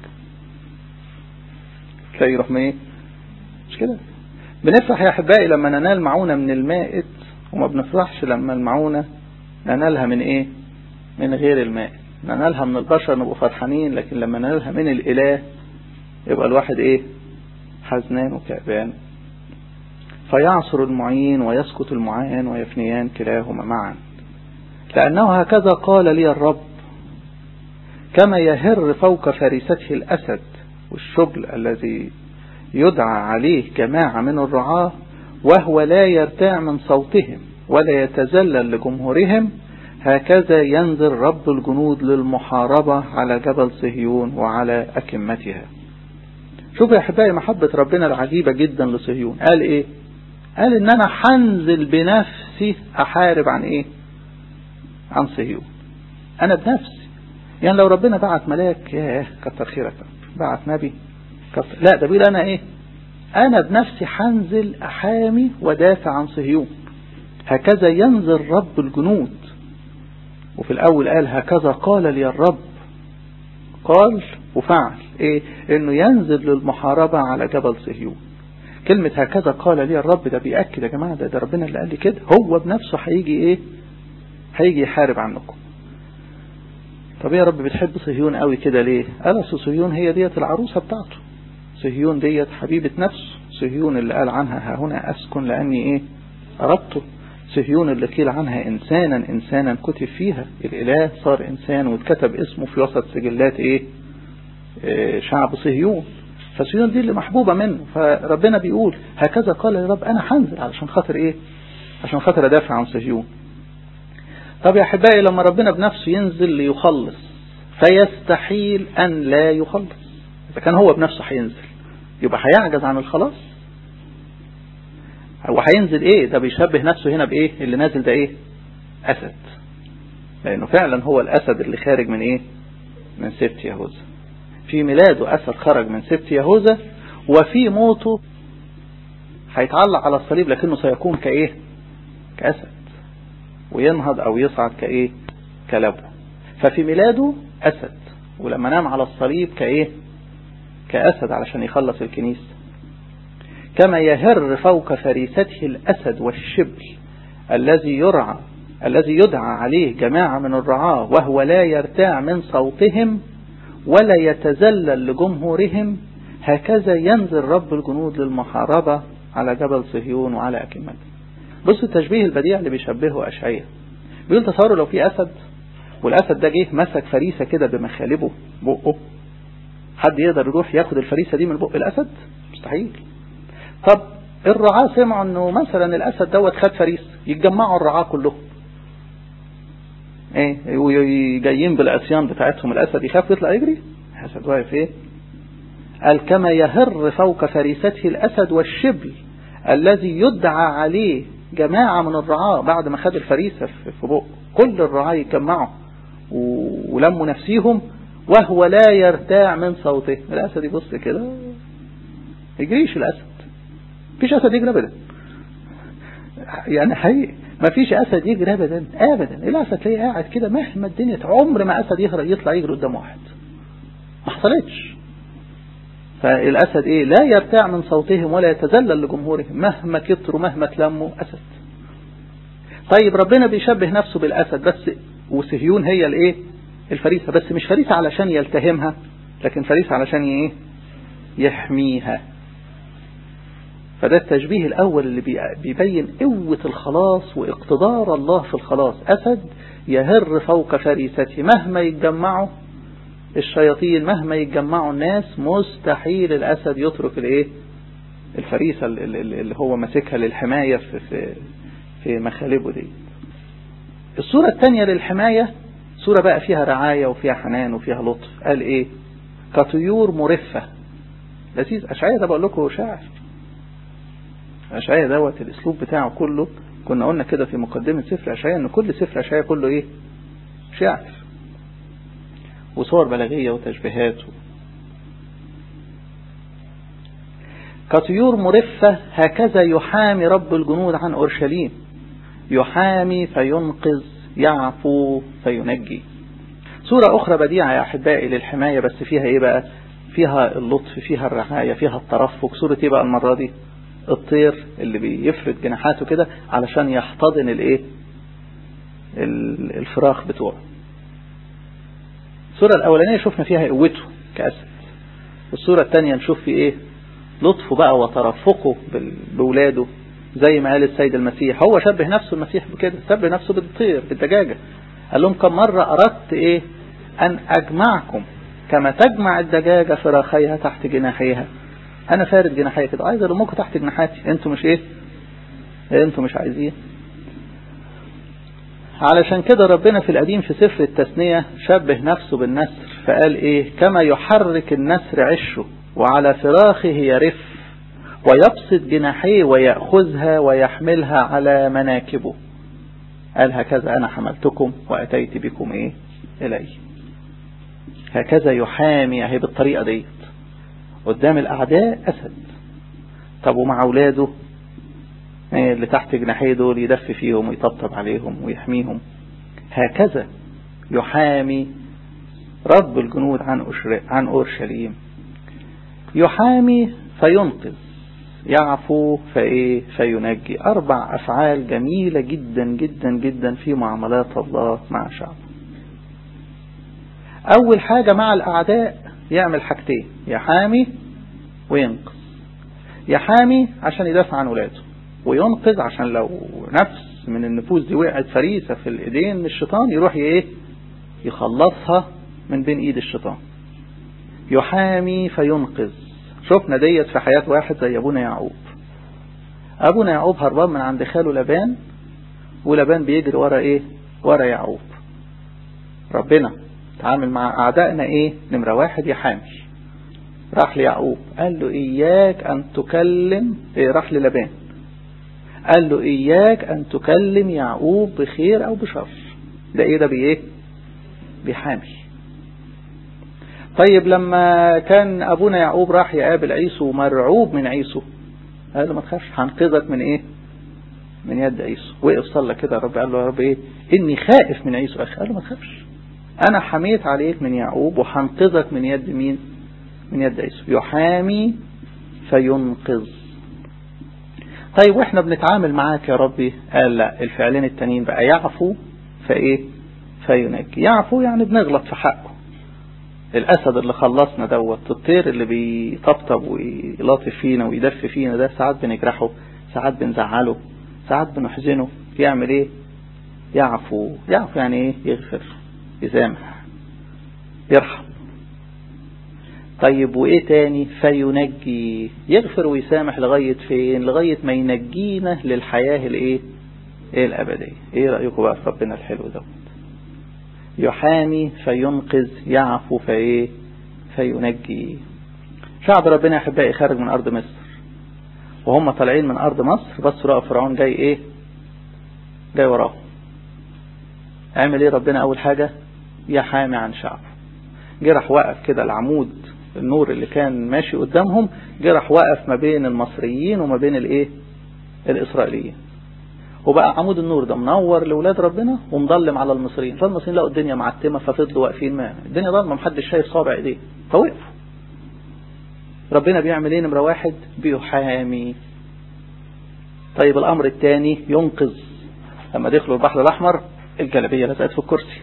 تلاقي يروح ايه مش كده بنفرح يا احبائي لما ننال معونه من المائت وما بنفرحش لما المعونة ننالها من ايه من غير الماء ننالها من البشر نبقى فرحانين لكن لما ننالها من الاله يبقى الواحد ايه حزنان وكأبان فيعصر المعين ويسقط المعان ويفنيان كلاهما معا لأنه هكذا قال لي الرب كما يهر فوق فريسته الأسد والشبل الذي يدعى عليه جماعة من الرعاة وهو لا يرتاع من صوتهم ولا يتذلل لجمهورهم هكذا ينزل رب الجنود للمحاربة على جبل صهيون وعلى أكمتها شوف يا أحبائي محبة ربنا العجيبة جدا لصهيون قال إيه قال إن أنا حنزل بنفسي أحارب عن إيه عن صهيون أنا بنفسي يعني لو ربنا بعت ملاك ياه كتر خيرك بعت نبي كتر لا ده بيقول أنا إيه أنا بنفسي حنزل أحامي ودافع عن صهيون هكذا ينزل رب الجنود وفي الأول قال هكذا قال لي الرب قال وفعل إيه إنه ينزل للمحاربة على جبل صهيون كلمة هكذا قال لي الرب ده بيأكد يا جماعة ده, ده ربنا اللي قال لي كده هو بنفسه هيجي إيه هيجي يحارب عنكم طب يا رب بتحب صهيون قوي كده ليه قال صهيون هي ديت العروسة بتاعته صهيون ديت حبيبة نفسه صهيون اللي قال عنها ها هنا أسكن لأني إيه أردته صهيون اللي قيل عنها إنسانا إنسانا كتب فيها الإله صار إنسان واتكتب اسمه في وسط سجلات إيه, إيه شعب صهيون فصهيون دي اللي محبوبة منه فربنا بيقول هكذا قال يا رب أنا هنزل علشان خاطر إيه عشان خاطر أدافع عن صهيون طب يا أحبائي لما ربنا بنفسه ينزل ليخلص فيستحيل أن لا يخلص إذا كان هو بنفسه هينزل يبقى هيعجز عن الخلاص وهينزل ايه ده بيشبه نفسه هنا بايه اللي نازل ده ايه اسد لانه فعلا هو الاسد اللي خارج من ايه من سبت يهوذا في ميلاده اسد خرج من سبت يهوذا وفي موته هيتعلق على الصليب لكنه سيكون كايه كاسد وينهض او يصعد كايه كلبه ففي ميلاده اسد ولما نام على الصليب كايه كاسد علشان يخلص الكنيسه كما يهر فوق فريسته الأسد والشبل الذي يرعى الذي يدعى عليه جماعة من الرعاة وهو لا يرتاع من صوتهم ولا يتذلل لجمهورهم هكذا ينزل رب الجنود للمحاربة على جبل صهيون وعلى أكمته بصوا التشبيه البديع اللي بيشبهه أشعية بيقول تصوروا لو في أسد والأسد ده جه مسك فريسة كده بمخالبه بقه حد يقدر يروح ياخد الفريسة دي من بق الأسد مستحيل طب الرعاة سمعوا انه مثلا الاسد دوت خد فريس يتجمعوا الرعاة كلهم ايه وجايين بالعصيان بتاعتهم الاسد يخاف يطلع يجري الاسد واقف ايه قال كما يهر فوق فريسته الاسد والشبل الذي يدعى عليه جماعة من الرعاة بعد ما خد الفريسة في بقه كل الرعاة يتجمعوا ولموا نفسيهم وهو لا يرتاع من صوته الاسد يبص كده يجريش الاسد مفيش اسد يجري ابدا يعني حقيقي مفيش اسد يجري ابدا ابدا الاسد تلاقيه قاعد كده مهما الدنيا عمر ما اسد يهرب يطلع يجري قدام واحد ما حصلتش فالاسد ايه لا يرتاع من صوتهم ولا يتذلل لجمهورهم مهما كتروا مهما تلموا اسد طيب ربنا بيشبه نفسه بالاسد بس وسهيون هي الايه الفريسه بس مش فريسه علشان يلتهمها لكن فريسه علشان ايه يحميها فده التشبيه الأول اللي بيبين قوة الخلاص واقتدار الله في الخلاص أسد يهر فوق فريسته مهما يتجمعوا الشياطين مهما يتجمعوا الناس مستحيل الأسد يترك الايه الفريسة اللي هو ماسكها للحماية في, في, في مخالبه دي الصورة الثانية للحماية صورة بقى فيها رعاية وفيها حنان وفيها لطف قال ايه كطيور مرفة لذيذ أشعية ده بقول لكم شاعر أشعية دوت الأسلوب بتاعه كله كنا قلنا كده في مقدمة سفر أشعية إن كل سفر أشعية كله إيه شعر وصور بلاغية وتشبيهات كطيور مرفة هكذا يحامي رب الجنود عن أورشليم يحامي فينقذ يعفو فينجي صورة أخرى بديعة يا أحبائي للحماية بس فيها إيه بقى فيها اللطف فيها الرعاية فيها الترفق صورة إيه بقى المرة دي الطير اللي بيفرد جناحاته كده علشان يحتضن الايه الفراخ بتوعه الصورة الأولانية شفنا فيها قوته كأسد والصورة الثانية نشوف في ايه لطفه بقى وترفقه بولاده زي ما قال السيد المسيح هو شبه نفسه المسيح بكده شبه نفسه بالطير بالدجاجة قال لهم كم مرة أردت ايه أن أجمعكم كما تجمع الدجاجة فراخيها تحت جناحيها انا فارد جناحية كده عايز ارموكوا تحت جناحاتي انتوا مش ايه انتوا مش عايزين علشان كده ربنا في القديم في سفر التثنية شبه نفسه بالنسر فقال ايه كما يحرك النسر عشه وعلى فراخه يرف ويبسط جناحيه ويأخذها ويحملها على مناكبه قال هكذا أنا حملتكم وأتيت بكم إيه إلي هكذا يحامي اهي بالطريقة ديت قدام الأعداء أسد طب ومع أولاده اللي تحت جناحيه دول يدف فيهم ويطبطب عليهم ويحميهم هكذا يحامي رب الجنود عن عن أورشليم يحامي فينقذ يعفو فإيه فينجي أربع أفعال جميلة جدا جدا جدا في معاملات الله مع شعبه أول حاجة مع الأعداء يعمل حاجتين يحامي وينقذ يحامي عشان يدافع عن ولاده وينقذ عشان لو نفس من النفوس دي وقعت فريسة في الايدين من الشيطان يروح ايه يخلصها من بين ايد الشيطان يحامي فينقذ شفنا ديت في حياة واحد زي ابونا يعقوب ابونا يعقوب هربان من عند خاله لبان ولبان بيجري ورا ايه ورا يعقوب ربنا تعامل مع أعدائنا إيه نمرة واحد يحامي راح ليعقوب قال له إياك أن تكلم إيه راح للبان قال له إياك أن تكلم يعقوب بخير أو بشر ده إيه ده بإيه بحامي طيب لما كان أبونا يعقوب راح يقابل عيسو مرعوب من عيسو قال له ما تخافش هنقذك من إيه من يد عيسو وقف صلى كده يا رب قال له يا رب إيه إني خائف من عيسو أخي قال له ما تخافش أنا حميت عليك من يعقوب وهنقذك من يد مين من يد عيسو يحامي فينقذ طيب واحنا بنتعامل معاك يا ربي قال لا الفعلين التانيين بقى يعفو فايه فينجي يعفو يعني بنغلط في حقه الاسد اللي خلصنا دوت الطير اللي بيطبطب ويلاطف فينا ويدف فينا ده ساعات بنجرحه ساعات بنزعله ساعات بنحزنه يعمل ايه يعفو يعفو يعني ايه يغفر يسامح يرحم طيب وايه تاني فينجي يغفر ويسامح لغاية فين لغاية ما ينجينا للحياة الايه ايه الابدية ايه رأيكم بقى في ربنا الحلو دوت يحامي فينقذ يعفو فايه فينجي شعب ربنا يا احبائي خارج من ارض مصر وهم طالعين من ارض مصر بس رأى فرعون جاي ايه جاي وراهم عمل ايه ربنا اول حاجة يحامي عن شعبه جه راح وقف كده العمود النور اللي كان ماشي قدامهم جه راح وقف ما بين المصريين وما بين الايه الاسرائيليين وبقى عمود النور ده منور لاولاد ربنا ومضلم على المصريين فالمصريين لقوا الدنيا معتمه ففضلوا واقفين معانا الدنيا ضلمه محدش شايف صابع ايديه فوقفوا ربنا بيعمل ايه نمره واحد بيحامي طيب الامر الثاني ينقذ لما دخلوا البحر الاحمر الجلابيه لزقت في الكرسي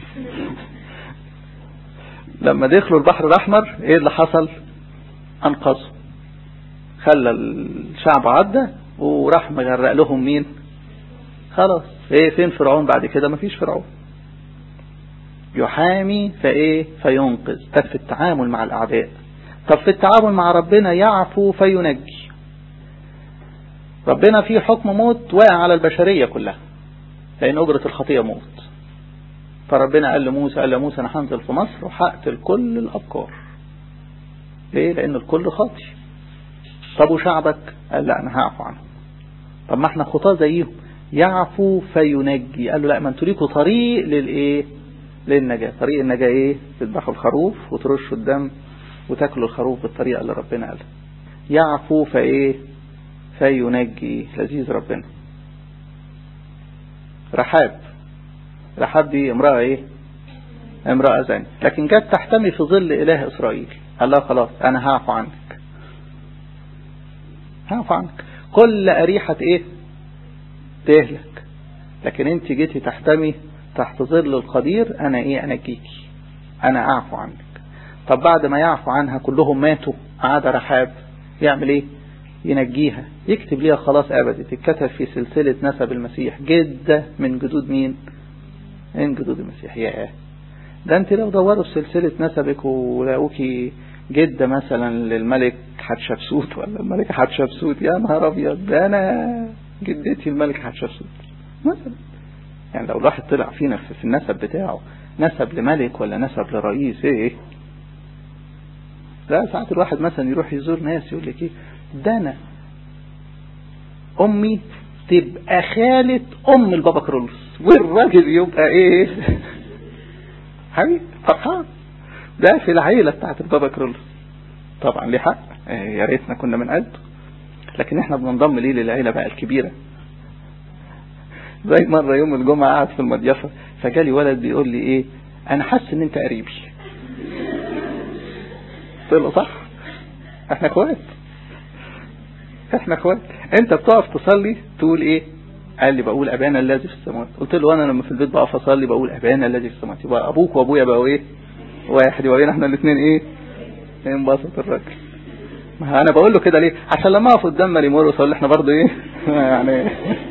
لما دخلوا البحر الأحمر إيه اللي حصل أنقذوا خلى الشعب عدى وراح مغرق لهم مين خلاص إيه فين فرعون بعد كده مفيش فرعون يحامي فإيه فينقذ طب في التعامل مع الأعداء طب في التعامل مع ربنا يعفو فينجي ربنا فيه حكم موت واقع على البشرية كلها لأن أجرة الخطيئة موت فربنا قال لموسى قال لموسى أنا هنزل في مصر وهقتل كل الأبكار ليه لأن الكل خاطي طب وشعبك قال لا أنا هعفو عنهم طب ما احنا خطاة زيهم يعفو فينجي قال له لا ما انتوا ليكوا طريق للايه للنجاة طريق النجاة ايه تذبحوا الخروف وترشوا الدم وتاكلوا الخروف بالطريقة اللي ربنا قالها يعفو فايه فينجي لذيذ ربنا رحاب رحاب دي امرأة ايه امرأة زانية لكن جت تحتمي في ظل اله اسرائيل قال لها خلاص انا هعفو عنك هعفو عنك كل اريحة ايه تهلك لكن انت جيتي تحتمي تحت ظل القدير انا ايه انجيكي انا اعفو عنك طب بعد ما يعفو عنها كلهم ماتوا عاد رحاب يعمل ايه ينجيها يكتب ليها خلاص ابدي تتكتب في سلسلة نسب المسيح جدة من جدود مين من جدود المسيح ياه ده انت لو دوروا في سلسلة نسبك ولقوكي جدة مثلا للملك حتشبسوت ولا الملك حتشبسوت يا نهار ابيض ده انا جدتي الملك حتشبسوت مثلا يعني لو الواحد طلع فينا في النسب بتاعه نسب لملك ولا نسب لرئيس ايه لا ساعات الواحد مثلا يروح يزور ناس يقول لك ايه ده انا امي تبقى خالة ام البابا كرولوس والراجل يبقى ايه حبيبي فرحان ده في العيلة بتاعت البابا كرولوس طبعا ليه حق يا ريتنا كنا من قلبه لكن احنا بننضم ليه للعيلة بقى الكبيرة زي مرة يوم الجمعة قاعد في المضيفة فجالي ولد بيقول لي ايه انا حاسس ان انت قريبي قلت له صح احنا اخوات احنا اخوات انت بتقف تصلي تقول ايه قال لي بقول ابانا الذي في السماوات قلت له انا لما في البيت بقف اصلي بقول ابانا الذي في السماوات يبقى ابوك وابويا بقوا ايه واحد يبقى احنا الاثنين ايه انبسط الراجل ما انا بقول له كده ليه عشان لما اقف قدام ماري مورس اقول احنا برضه ايه يعني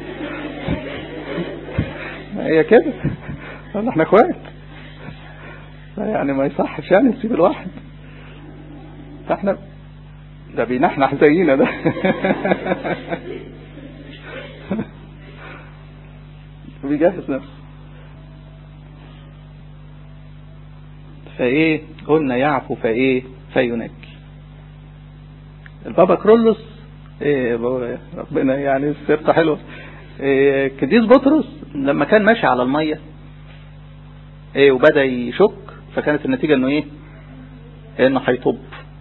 هي كده قال احنا اخوات يعني ما يصحش يعني نسيب الواحد فاحنا ده بينحنح زينا ده بيجهز نفسه فايه قلنا يعفو فايه فينجي البابا كرولوس إيه ربنا يعني سيرته حلوه إيه قديس بطرس لما كان ماشي على الميه ايه وبدا يشك فكانت النتيجه انه ايه انه هيطب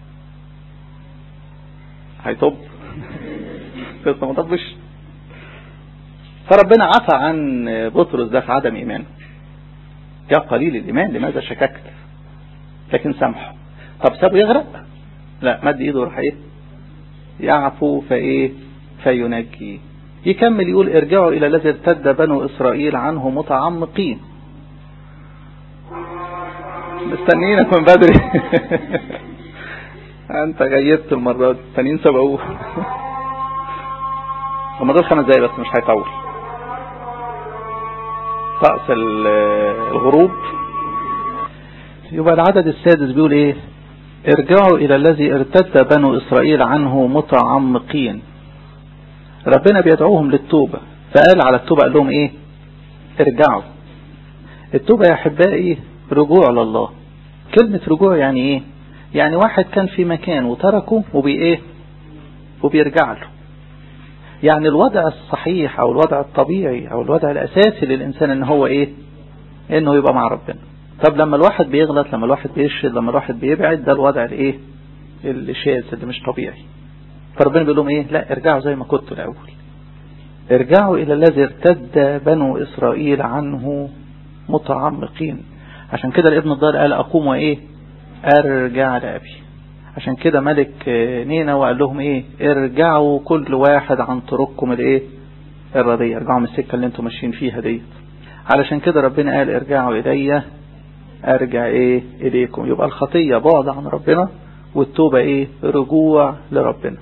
هيطب لسه ما طبش فربنا عفى عن بطرس ده في عدم ايمانه يا قليل الايمان لماذا شككت لكن سامحه طب سابه يغرق لا مد ايده راح ايه يعفو فايه فينجي يكمل يقول ارجعوا الى الذي ارتد بنو اسرائيل عنه متعمقين مستنيينك من بدري انت غيبت المرة دي التانيين سبقوه هم دول خمس دقايق بس مش هيطول طقس الغروب يبقى العدد السادس بيقول ايه ارجعوا الى الذي ارتد بنو اسرائيل عنه متعمقين ربنا بيدعوهم للتوبة فقال على التوبة قال لهم ايه ارجعوا التوبة يا احبائي رجوع لله كلمة رجوع يعني ايه يعني واحد كان في مكان وتركه وبي ايه وبيرجع له يعني الوضع الصحيح او الوضع الطبيعي او الوضع الاساسي للانسان ان هو ايه انه يبقى مع ربنا طب لما الواحد بيغلط لما الواحد بيشهد لما الواحد بيبعد ده الوضع الايه الشاذ اللي مش طبيعي فربنا بيقول لهم ايه لا ارجعوا زي ما كنتوا الاول ارجعوا الى الذي ارتد بنو اسرائيل عنه متعمقين عشان كده الابن الضال قال اقوم وايه ارجع لابي عشان كده ملك نينا وقال لهم ايه ارجعوا كل واحد عن طرقكم الايه الردية ارجعوا من السكة اللي انتم ماشيين فيها ديت علشان كده ربنا قال ارجعوا الي ارجع ايه اليكم يبقى الخطية بعد عن ربنا والتوبة ايه رجوع لربنا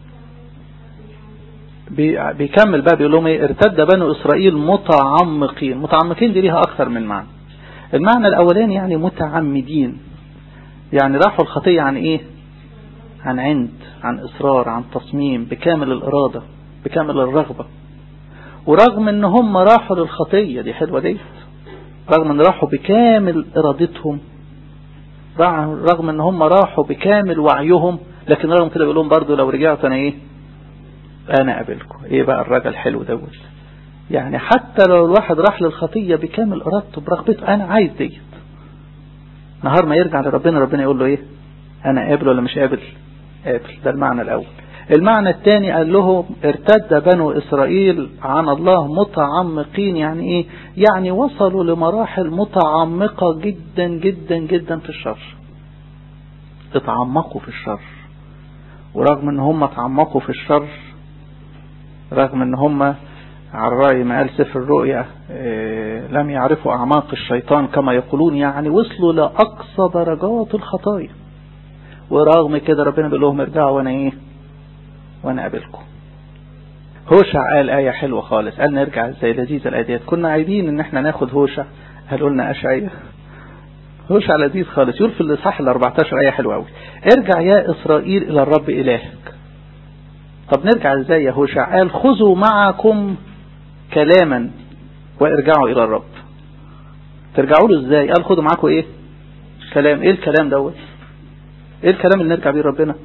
بيكمل بقى بيقول لهم ايه ارتد بنو اسرائيل متعمقين متعمقين دي ليها اكثر من معنى المعنى الاولاني يعني متعمدين يعني راحوا الخطية عن ايه عن عند عن اصرار عن تصميم بكامل الارادة بكامل الرغبة ورغم ان هم راحوا للخطية دي حلوة دي رغم ان راحوا بكامل ارادتهم رغم ان هم راحوا بكامل وعيهم لكن رغم كده بيقول لهم برضه لو رجعت انا ايه انا قابلكم ايه بقى الراجل الحلو دوت يعني حتى لو الواحد راح للخطية بكامل ارادته برغبته انا عايز ديت نهار ما يرجع لربنا ربنا يقول له ايه انا قابل ولا مش قابل قابل ده المعنى الاول المعنى الثاني قال لهم ارتد بنو اسرائيل عن الله متعمقين يعني ايه يعني وصلوا لمراحل متعمقة جدا جدا جدا في الشر اتعمقوا في الشر ورغم ان هم اتعمقوا في الشر رغم ان هم على الرأي ما قال سفر الرؤيا إيه لم يعرفوا أعماق الشيطان كما يقولون يعني وصلوا لأقصى درجات الخطايا ورغم كده ربنا بيقول لهم ارجعوا وانا ايه وانا قابلكم هوشع قال آية حلوة خالص قال نرجع ازاي لذيذة الآية ديت كنا عايزين ان احنا ناخد هوشع هل قلنا أشعية هوشع لذيذ خالص يقول في الإصحاح ال 14 آية حلوة قوي ارجع يا إسرائيل إلى الرب إلهك طب نرجع ازاي يا هوشع قال خذوا معكم كلاما وارجعوا الى الرب ترجعوا له ازاي قال خدوا معاكم ايه كلام ايه الكلام دوت ايه الكلام اللي نرجع بيه ربنا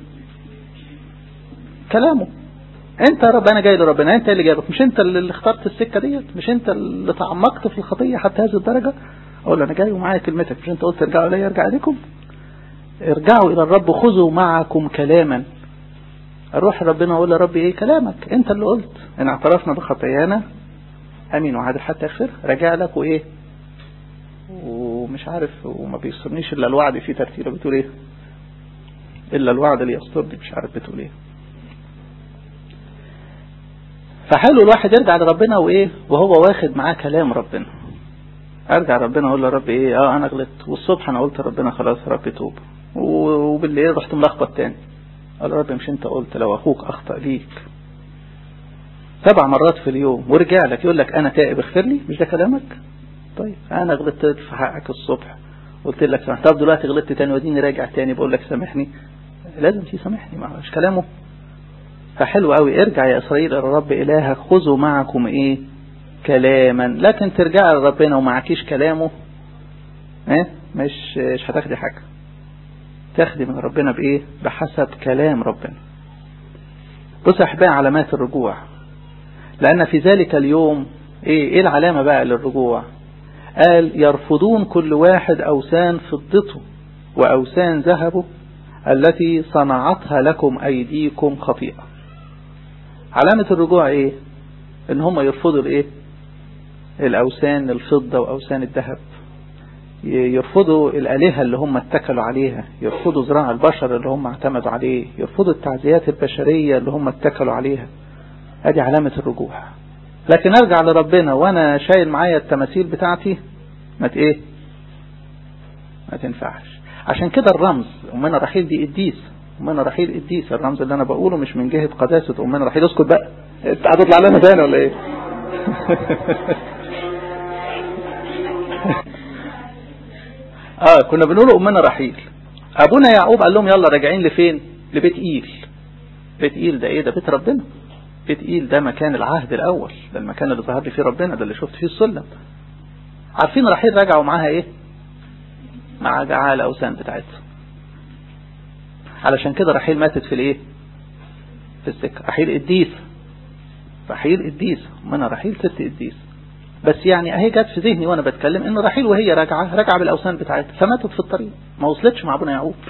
كلامه انت يا رب انا جاي لربنا انت اللي جايبك مش انت اللي اخترت السكه ديت مش انت اللي تعمقت في الخطيه حتى هذه الدرجه اقول له انا جاي ومعايا كلمتك مش انت قلت ارجعوا الي ارجع اليكم ارجعوا الى الرب خذوا معكم كلاما اروح ربنا اقول يا رب ايه كلامك انت اللي قلت ان اعترفنا بخطايانا امين وعادل حتى يغفر راجع لك وايه ومش عارف وما بيصرنيش الا الوعد في ترتيبه بتقول ايه الا الوعد اللي يسترني مش عارف بتقول ايه فحلو الواحد يرجع لربنا وايه وهو واخد معاه كلام ربنا ارجع ربنا اقول له رب ايه اه انا غلطت والصبح انا قلت ربنا خلاص يا رب توب وبالليل رحت ملخبط تاني قال رب مش انت قلت لو اخوك اخطأ ليك سبع مرات في اليوم ورجع لك يقول لك انا تائب اغفر لي مش ده كلامك طيب انا غلطت في حقك الصبح قلت لك سامح طب دلوقتي غلطت تاني وديني راجع تاني بقول لك سامحني لازم تسامحني ما مش كلامه فحلو قوي ارجع يا اسرائيل الى الرب الهك خذوا معكم ايه كلاما لكن ترجع لربنا ومعكيش كلامه ايه مش مش هتاخدي حاجه تاخدي من ربنا بايه بحسب كلام ربنا بص احبائي علامات الرجوع لان في ذلك اليوم ايه ايه العلامة بقى للرجوع قال يرفضون كل واحد اوثان فضته واوثان ذهبه التي صنعتها لكم ايديكم خطيئة علامة الرجوع ايه ان هم يرفضوا الايه الاوثان الفضة واوثان الذهب يرفضوا الالهة اللي هم اتكلوا عليها يرفضوا زراع البشر اللي هم اعتمدوا عليه يرفضوا التعزيات البشرية اللي هم اتكلوا عليها ادي علامة الرجوع لكن ارجع لربنا وانا شايل معايا التماثيل بتاعتي ما ايه ما تنفعش عشان كده الرمز امنا رحيل دي قديس امنا رحيل قديس الرمز اللي انا بقوله مش من جهة قداسة امنا رحيل اسكت بقى انت هتطلع لنا تاني ولا ايه اه كنا بنقول امنا رحيل ابونا يعقوب قال لهم يلا راجعين لفين لبيت ايل بيت ايل ده ايه ده بيت ربنا بيت ايل ده مكان العهد الاول ده المكان اللي ظهر لي فيه ربنا ده اللي شفت فيه السلم عارفين رحيل رجعوا معاها ايه مع جعال الاوثان بتاعتها علشان كده رحيل ماتت في الايه في السكه رحيل قديس رحيل قديس امنا رحيل ست قديس بس يعني اهي جت في ذهني وانا بتكلم ان رحيل وهي راجعه راجعه بالاوثان بتاعتها فماتت في الطريق ما وصلتش مع ابونا يعقوب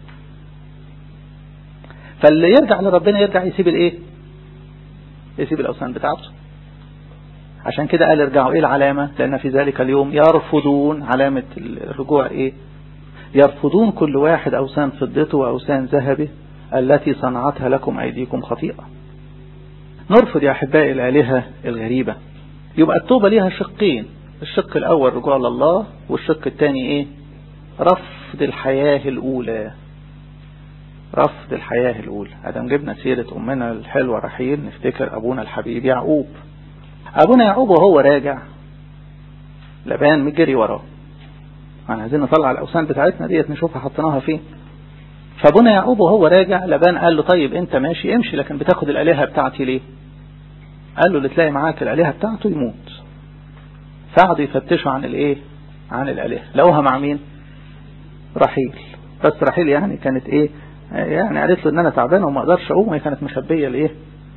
فاللي يرجع لربنا يرجع يسيب الايه يسيب الاوثان بتاعته عشان كده قال ارجعوا ايه العلامة لان في ذلك اليوم يرفضون علامة الرجوع ايه يرفضون كل واحد اوثان فضته واوثان ذهبه التي صنعتها لكم ايديكم خطيئة نرفض يا احبائي الالهة الغريبة يبقى التوبة ليها شقين الشق الأول رجوع لله والشق الثاني إيه رفض الحياة الأولى رفض الحياة الأولى أدم جبنا سيرة أمنا الحلوة رحيل نفتكر أبونا الحبيب يعقوب أبونا يعقوب وهو راجع لبان مجري وراه احنا عايزين نطلع الأوثان بتاعتنا ديت نشوفها حطيناها فين فابونا يعقوب وهو راجع لبان قال له طيب انت ماشي امشي لكن بتاخد الآلهة بتاعتي ليه قال له اللي تلاقي معاك الآلهة بتاعته يموت فقعدوا يفتشوا عن الايه عن الآلهة لقوها مع مين رحيل بس رحيل يعني كانت ايه يعني قالت له ان انا تعبانه وما اقدرش اقوم هي كانت مخبيه الايه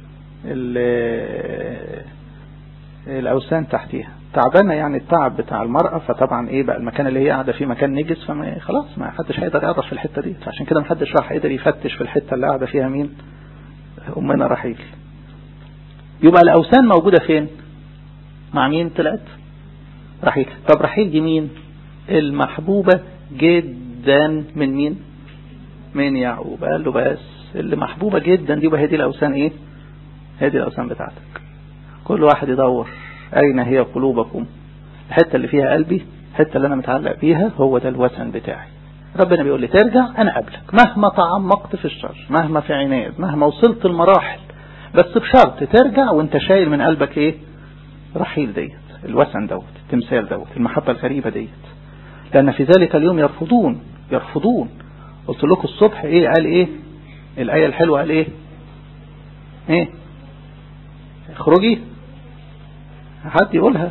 الاوثان تحتيها تعبانه يعني التعب بتاع المراه فطبعا ايه بقى المكان اللي هي قاعده فيه مكان نجس فما خلاص ما حدش هيقدر يعرف في الحته دي فعشان كده ما حدش راح قدر يفتش في الحته اللي قاعده فيها مين امنا رحيل يبقى الاوثان موجوده فين مع مين طلعت رحيل طب رحيل دي مين المحبوبه جدا من مين من يعقوب قال له بس اللي محبوبة جدا دي وهي دي الأوثان إيه هي دي الأوثان بتاعتك كل واحد يدور أين هي قلوبكم الحتة اللي فيها قلبي الحتة اللي أنا متعلق بيها هو ده الوثن بتاعي ربنا بيقول لي ترجع أنا قبلك مهما تعمقت في الشر مهما في عناد مهما وصلت المراحل بس بشرط ترجع وانت شايل من قلبك ايه رحيل ديت الوثن دوت التمثال دوت المحبة الغريبة ديت لأن في ذلك اليوم يرفضون يرفضون قلت لكم الصبح ايه قال ايه الآية الحلوة قال ايه ايه اخرجي حد يقولها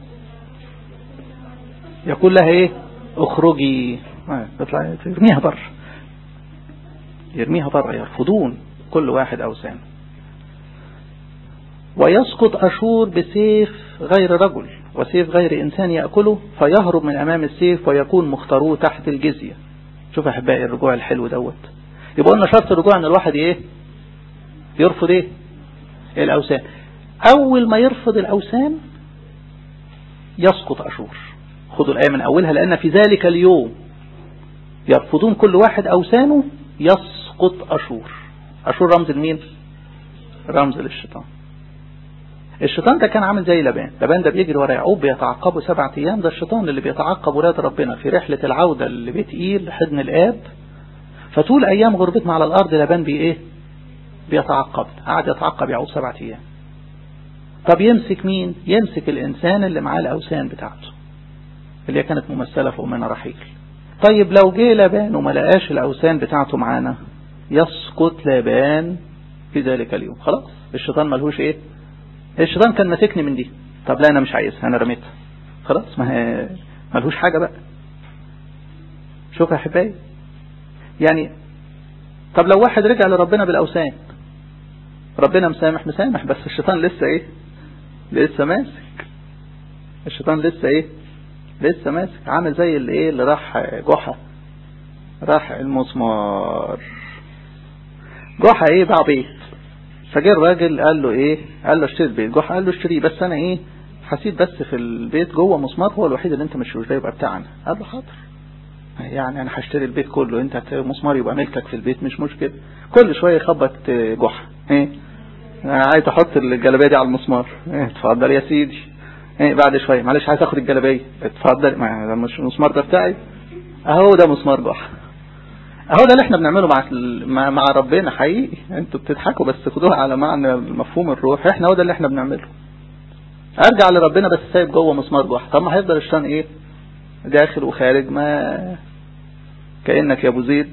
يقول لها ايه اخرجي تطلع يرميها بره يرميها بره يرفضون كل واحد اوثان ويسقط أشور بسيف غير رجل وسيف غير إنسان يأكله فيهرب من أمام السيف ويكون مختاروه تحت الجزية شوف أحبائي الرجوع الحلو دوت يبقى قلنا شرط الرجوع أن الواحد إيه يرفض إيه الأوثان أول ما يرفض الأوثان يسقط أشور خدوا الآية من أولها لأن في ذلك اليوم يرفضون كل واحد أوثانه يسقط أشور أشور رمز لمين رمز للشيطان الشيطان ده كان عامل زي لبان لبان ده بيجري ورا يعقوب بيتعقبه سبعة ايام ده الشيطان اللي بيتعقب ولاد ربنا في رحلة العودة لبيت ايل حضن الاب فطول ايام غربتنا على الارض لبان بي ايه بيتعقب قعد يتعقب يعقوب سبعة ايام طب يمسك مين يمسك الانسان اللي معاه الاوثان بتاعته اللي هي كانت ممثلة في امنا رحيل طيب لو جه لبان وما لقاش الاوثان بتاعته معانا يسقط لبان في ذلك اليوم خلاص الشيطان ملهوش ايه الشيطان كان ماسكني من دي طب لا انا مش عايزها انا رميتها خلاص ما هي ملهوش حاجة بقى شوف يا احبائي يعني طب لو واحد رجع لربنا بالاوثان ربنا مسامح مسامح بس الشيطان لسه ايه لسه ماسك الشيطان لسه ايه لسه ماسك عامل زي اللي ايه اللي راح جحا راح المسمار جحا ايه باع بيت فجاء الراجل قال له ايه قال له اشتري البيت جحا قال له اشتريه بس انا ايه حسيت بس في البيت جوه مسمار هو الوحيد اللي انت مش ده يبقى بتاعنا قال له حاضر يعني انا هشتري البيت كله انت مسمار يبقى ملكك في البيت مش مشكله كل شويه يخبط جحا ايه انا عايز احط الجلابيه دي على المسمار ايه اتفضل يا سيدي ايه بعد شويه معلش عايز اخد الجلابيه اتفضل ما مش المسمار ده بتاعي اهو ده مسمار جحا اهو ده اللي احنا بنعمله مع مع ربنا حقيقي انتوا بتضحكوا بس خدوها على معنى مفهوم الروح احنا هو ده اللي احنا بنعمله ارجع لربنا بس سايب جوه مسمار جحا طب ما هيفضل الشيطان ايه داخل وخارج ما كانك يا ابو زيد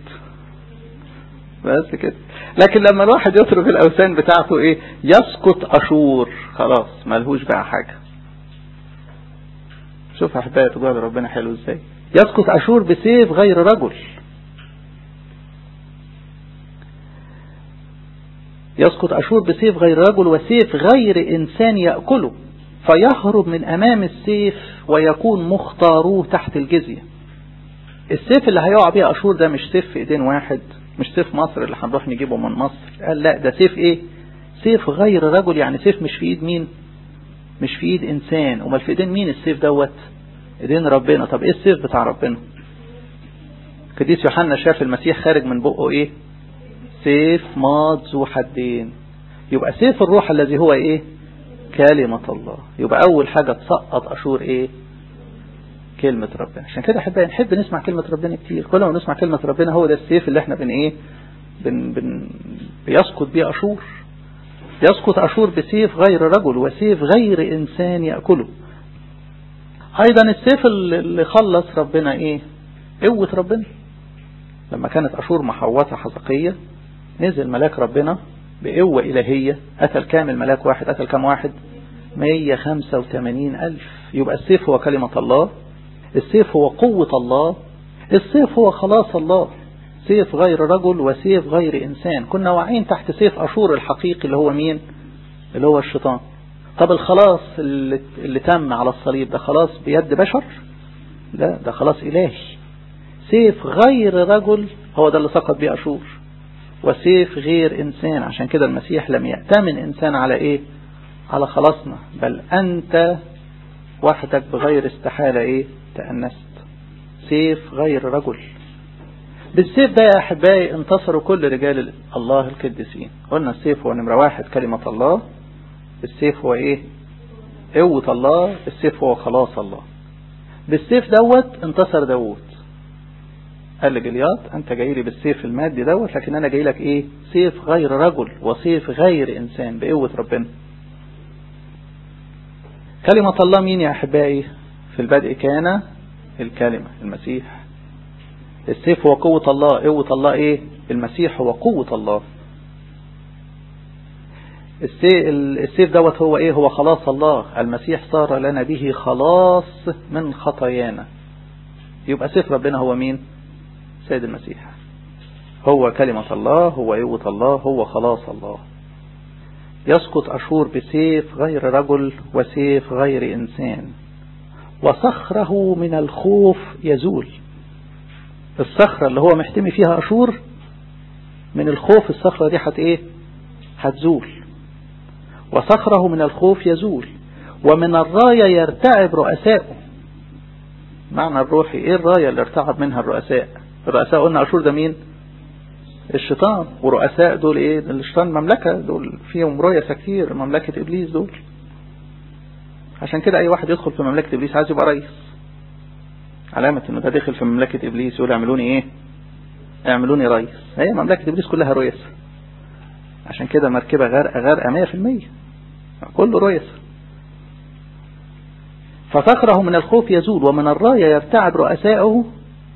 بس كده لكن لما الواحد يترك الاوثان بتاعته ايه يسقط اشور خلاص ملهوش بقى حاجه شوف احبائي تجاه ربنا حلو ازاي يسقط اشور بسيف غير رجل يسقط أشور بسيف غير رجل وسيف غير إنسان يأكله فيهرب من أمام السيف ويكون مختاروه تحت الجزية السيف اللي هيقع بيه أشور ده مش سيف في إيدين واحد مش سيف مصر اللي هنروح نجيبه من مصر قال لا ده سيف إيه سيف غير رجل يعني سيف مش في إيد مين مش في إيد إنسان أمال في إيدين مين السيف دوت إيدين ربنا طب إيه السيف بتاع ربنا قديس يوحنا شاف المسيح خارج من بقه إيه سيف ماض ذو حدين يبقى سيف الروح الذي هو ايه كلمة الله يبقى اول حاجة تسقط اشور ايه كلمة ربنا عشان كده احب نحب نسمع كلمة ربنا كتير كل ما نسمع كلمة ربنا هو ده السيف اللي احنا بن ايه بن بن بيسقط بيه اشور يسقط اشور بسيف غير رجل وسيف غير انسان يأكله ايضا السيف اللي خلص ربنا ايه قوة ربنا لما كانت اشور محوطة حزقية نزل ملاك ربنا بقوة إلهية قتل كامل ملاك واحد قتل كام واحد 185 ألف يبقى السيف هو كلمة الله السيف هو قوة الله السيف هو خلاص الله سيف غير رجل وسيف غير إنسان كنا واعين تحت سيف أشور الحقيقي اللي هو مين اللي هو الشيطان طب الخلاص اللي, اللي تم على الصليب ده خلاص بيد بشر لا ده خلاص إلهي سيف غير رجل هو ده اللي سقط بيه أشور وسيف غير إنسان عشان كده المسيح لم يأتمن إنسان على إيه على خلاصنا بل أنت وحدك بغير استحالة إيه تأنست سيف غير رجل بالسيف ده يا أحبائي انتصروا كل رجال الله القديسين قلنا السيف هو نمرة واحد كلمة الله السيف هو إيه قوة الله السيف هو خلاص الله بالسيف دوت انتصر داوود قال لجلياط انت جاي لي بالسيف المادي دوت لكن انا جاي لك ايه سيف غير رجل وسيف غير انسان بقوة ربنا كلمة الله مين يا احبائي في البدء كان الكلمة المسيح السيف هو قوة الله قوة الله ايه المسيح هو قوة الله السيف دوت هو ايه هو خلاص الله المسيح صار لنا به خلاص من خطايانا يبقى سيف ربنا هو مين سيد المسيح هو كلمة الله هو قوة الله هو خلاص الله يسقط أشور بسيف غير رجل وسيف غير إنسان وصخره من الخوف يزول الصخرة اللي هو محتمي فيها أشور من الخوف الصخرة دي حت إيه هتزول وصخره من الخوف يزول ومن الراية يرتعب رؤساؤه معنى الروحي ايه الراية اللي ارتعب منها الرؤساء الرؤساء قلنا أشور ده مين الشيطان ورؤساء دول ايه الشيطان مملكة دول فيهم رؤساء كتير مملكة إبليس دول عشان كده أي واحد يدخل في مملكة إبليس عايز يبقى رئيس علامة إنه ده داخل في مملكة إبليس يقول اعملوني إيه اعملوني رئيس هي مملكة إبليس كلها رؤساء عشان كده مركبة غرقة غرقة 100% كله رؤساء فصخره من الخوف يزول ومن الراية يرتعب رؤساؤه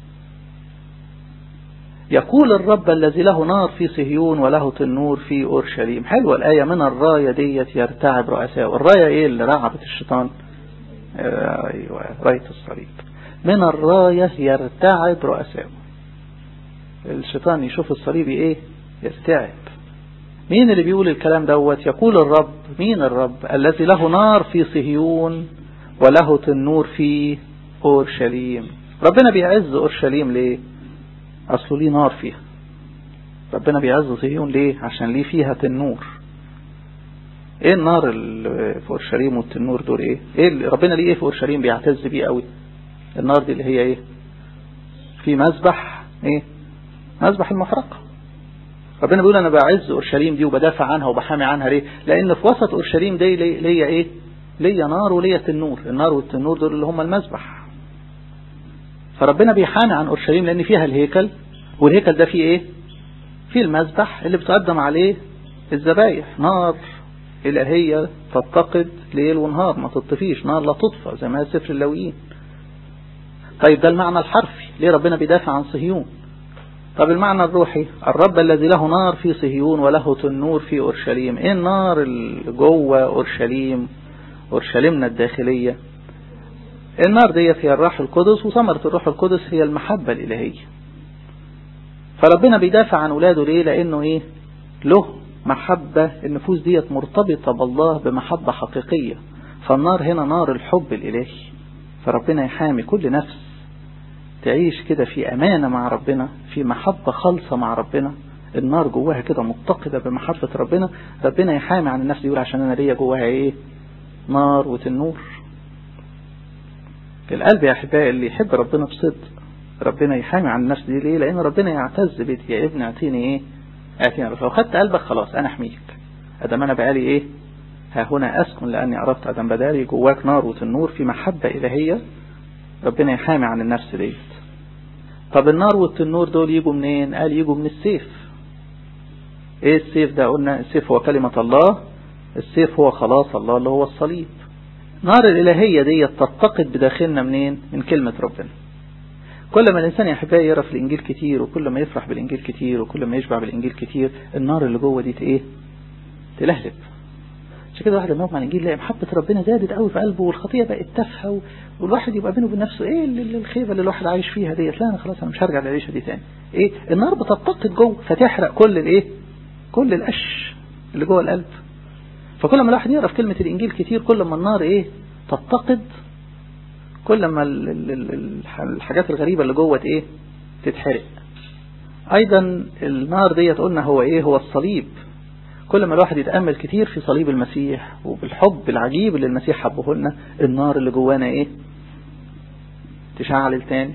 يقول الرب الذي له نار في صهيون وله تنور في أورشليم حلوة الآية من الراية ديت يرتعب رؤساؤه الراية إيه اللي رعبت الشيطان أيوة راية الصليب من الراية يرتعب رؤساؤه الشيطان يشوف الصليب إيه يرتعب مين اللي بيقول الكلام دوت يقول الرب مين الرب الذي له نار في صهيون وله تنور في أورشليم ربنا بيعز أورشليم ليه أصله ليه نار فيها ربنا بيعز صهيون ليه عشان ليه فيها تنور ايه النار اللي في اورشليم والتنور دول ايه ايه اللي ربنا ليه ايه في اورشليم بيعتز بيه قوي النار دي اللي هي ايه في مذبح ايه مذبح المحرقه ربنا بيقول انا بعز اورشليم دي وبدافع عنها وبحامي عنها ليه لان في وسط اورشليم دي ليا ايه ليا نار وليا تنور النار والتنور دول اللي هم المذبح فربنا بيحامي عن اورشليم لان فيها الهيكل والهيكل ده فيه ايه فيه المذبح اللي بتقدم عليه الذبايح نار إلهية تتقد ليل ونهار ما تطفيش نار لا تطفى زي ما سفر اللاويين طيب ده المعنى الحرفي ليه ربنا بيدافع عن صهيون طب المعنى الروحي الرب الذي له نار في صهيون وله تنور في أورشليم ايه النار اللي جوه أورشليم أورشليمنا الداخلية النار ديت هي الروح القدس وثمرة الروح القدس هي المحبة الإلهية فربنا بيدافع عن ولاده ليه لأنه ايه له محبة النفوس ديت مرتبطة بالله بمحبة حقيقية فالنار هنا نار الحب الإلهي فربنا يحامي كل نفس تعيش كده في أمانة مع ربنا في محبة خالصة مع ربنا النار جواها كده متقدة بمحبة ربنا ربنا يحامي عن النفس يقول عشان أنا ليا جواها إيه نار وتنور القلب يا أحبائي اللي يحب ربنا بصدق ربنا يحامي عن النفس دي ليه لأن ربنا يعتز بيتي يا ابني اعطيني إيه اعطيني لو خدت قلبك خلاص أنا أحميك أدام أنا بقالي إيه ها هنا أسكن لأني عرفت أدام بدالي جواك نار وتنور في محبة إلهية ربنا يحامي عن النفس ديت طب النار والتنور دول يجوا منين قال يجوا من السيف ايه السيف ده قلنا السيف هو كلمة الله السيف هو خلاص الله اللي هو الصليب نار الإلهية دي تتقد بداخلنا منين من كلمة ربنا كل ما الإنسان يا أحبائي يقرا في الإنجيل كتير وكل ما يفرح بالإنجيل كتير وكل ما يشبع بالإنجيل كتير النار اللي جوه دي إيه تلهلب عشان كده الواحد لما يقرا الإنجيل يلاقي محبة ربنا زادت قوي في قلبه والخطية بقت تافهة والواحد يبقى بينه وبين نفسه إيه الخيبة اللي الواحد عايش فيها ديت لا أنا خلاص أنا مش هرجع للعيشة دي تاني إيه النار بتتقد جوه فتحرق كل الإيه كل القش اللي جوه القلب فكل ما الواحد يقرا في كلمة الإنجيل كتير كل ما النار إيه تتقد كل ما الحاجات الغريبة اللي جوه ايه تتحرق ايضا النار ديت قلنا هو ايه هو الصليب كل ما الواحد يتأمل كتير في صليب المسيح وبالحب العجيب اللي المسيح حبه لنا النار اللي جوانا ايه تشعل تاني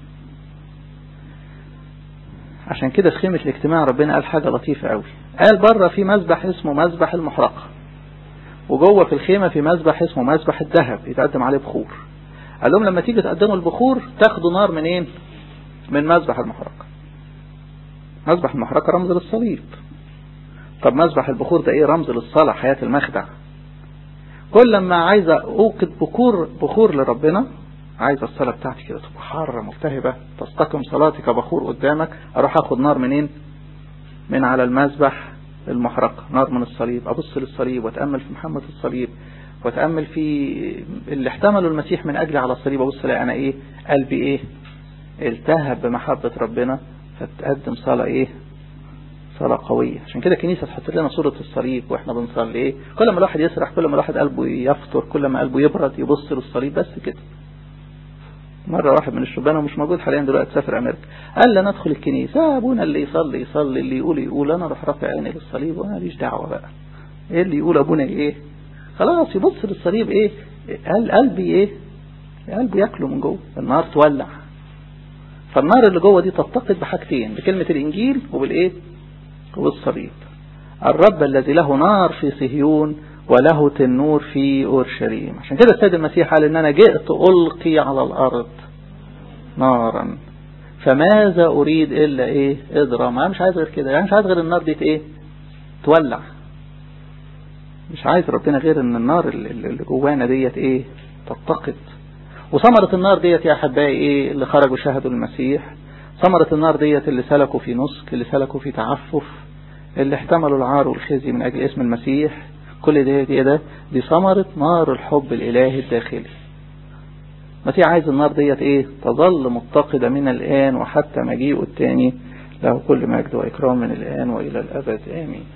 عشان كده في خيمة الاجتماع ربنا قال حاجة لطيفة قوي قال بره في مذبح اسمه مذبح المحرقة وجوه في الخيمة في مذبح اسمه مذبح الذهب يتقدم عليه بخور قال لهم لما تيجي تقدموا البخور تاخدوا نار منين من مذبح المحرقة مذبح المحرقة رمز للصليب طب مذبح البخور ده ايه رمز للصلاة حياة المخدع كل ما عايز اوقد بخور بخور لربنا عايز الصلاة بتاعتي كده تبقى حارة ملتهبة تستقم صلاتي كبخور قدامك اروح اخد نار منين من على المذبح المحرقة نار من الصليب ابص للصليب واتأمل في محمد الصليب واتأمل في اللي احتملوا المسيح من أجلي على الصليب أبص الاقي أنا إيه قلبي إيه التهب بمحبة ربنا فتقدم صلاة إيه صلاة قوية عشان كده الكنيسة تحط لنا صورة الصليب وإحنا بنصلي إيه كل ما الواحد يسرح كل ما الواحد قلبه يفطر كل ما قلبه يبرد يبص للصليب بس كده مرة واحد من الشبان ومش موجود حاليا دلوقتي سافر أمريكا قال لي ندخل الكنيسة أبونا اللي يصلي يصلي اللي يقول يقول أنا أروح رافع عيني للصليب وأنا ليش دعوة بقى إيه اللي يقول أبونا إيه خلاص يبص للصليب ايه قلبي ايه قلبي ياكله من جوه النار تولع فالنار اللي جوه دي تتقد بحاجتين بكلمة الانجيل وبالايه وبالصليب الرب الذي له نار في صهيون وله تنور في اورشليم عشان كده السيد المسيح قال ان انا جئت القي على الارض نارا فماذا اريد الا ايه اضرام انا مش عايز غير كده يعني مش عايز غير النار دي ايه تولع مش عايز ربنا غير ان النار اللي جوانا ديت ايه تتقد وثمرة النار ديت يا احبائي ايه اللي خرجوا شهدوا المسيح ثمرة النار ديت اللي سلكوا في نسك اللي سلكوا في تعفف اللي احتملوا العار والخزي من اجل اسم المسيح كل ده دي ده دي ثمرة نار الحب الالهي الداخلي المسيح عايز النار ديت ايه تظل متقدة من الان وحتى مجيئه التاني له كل مجد واكرام من الان والى الابد امين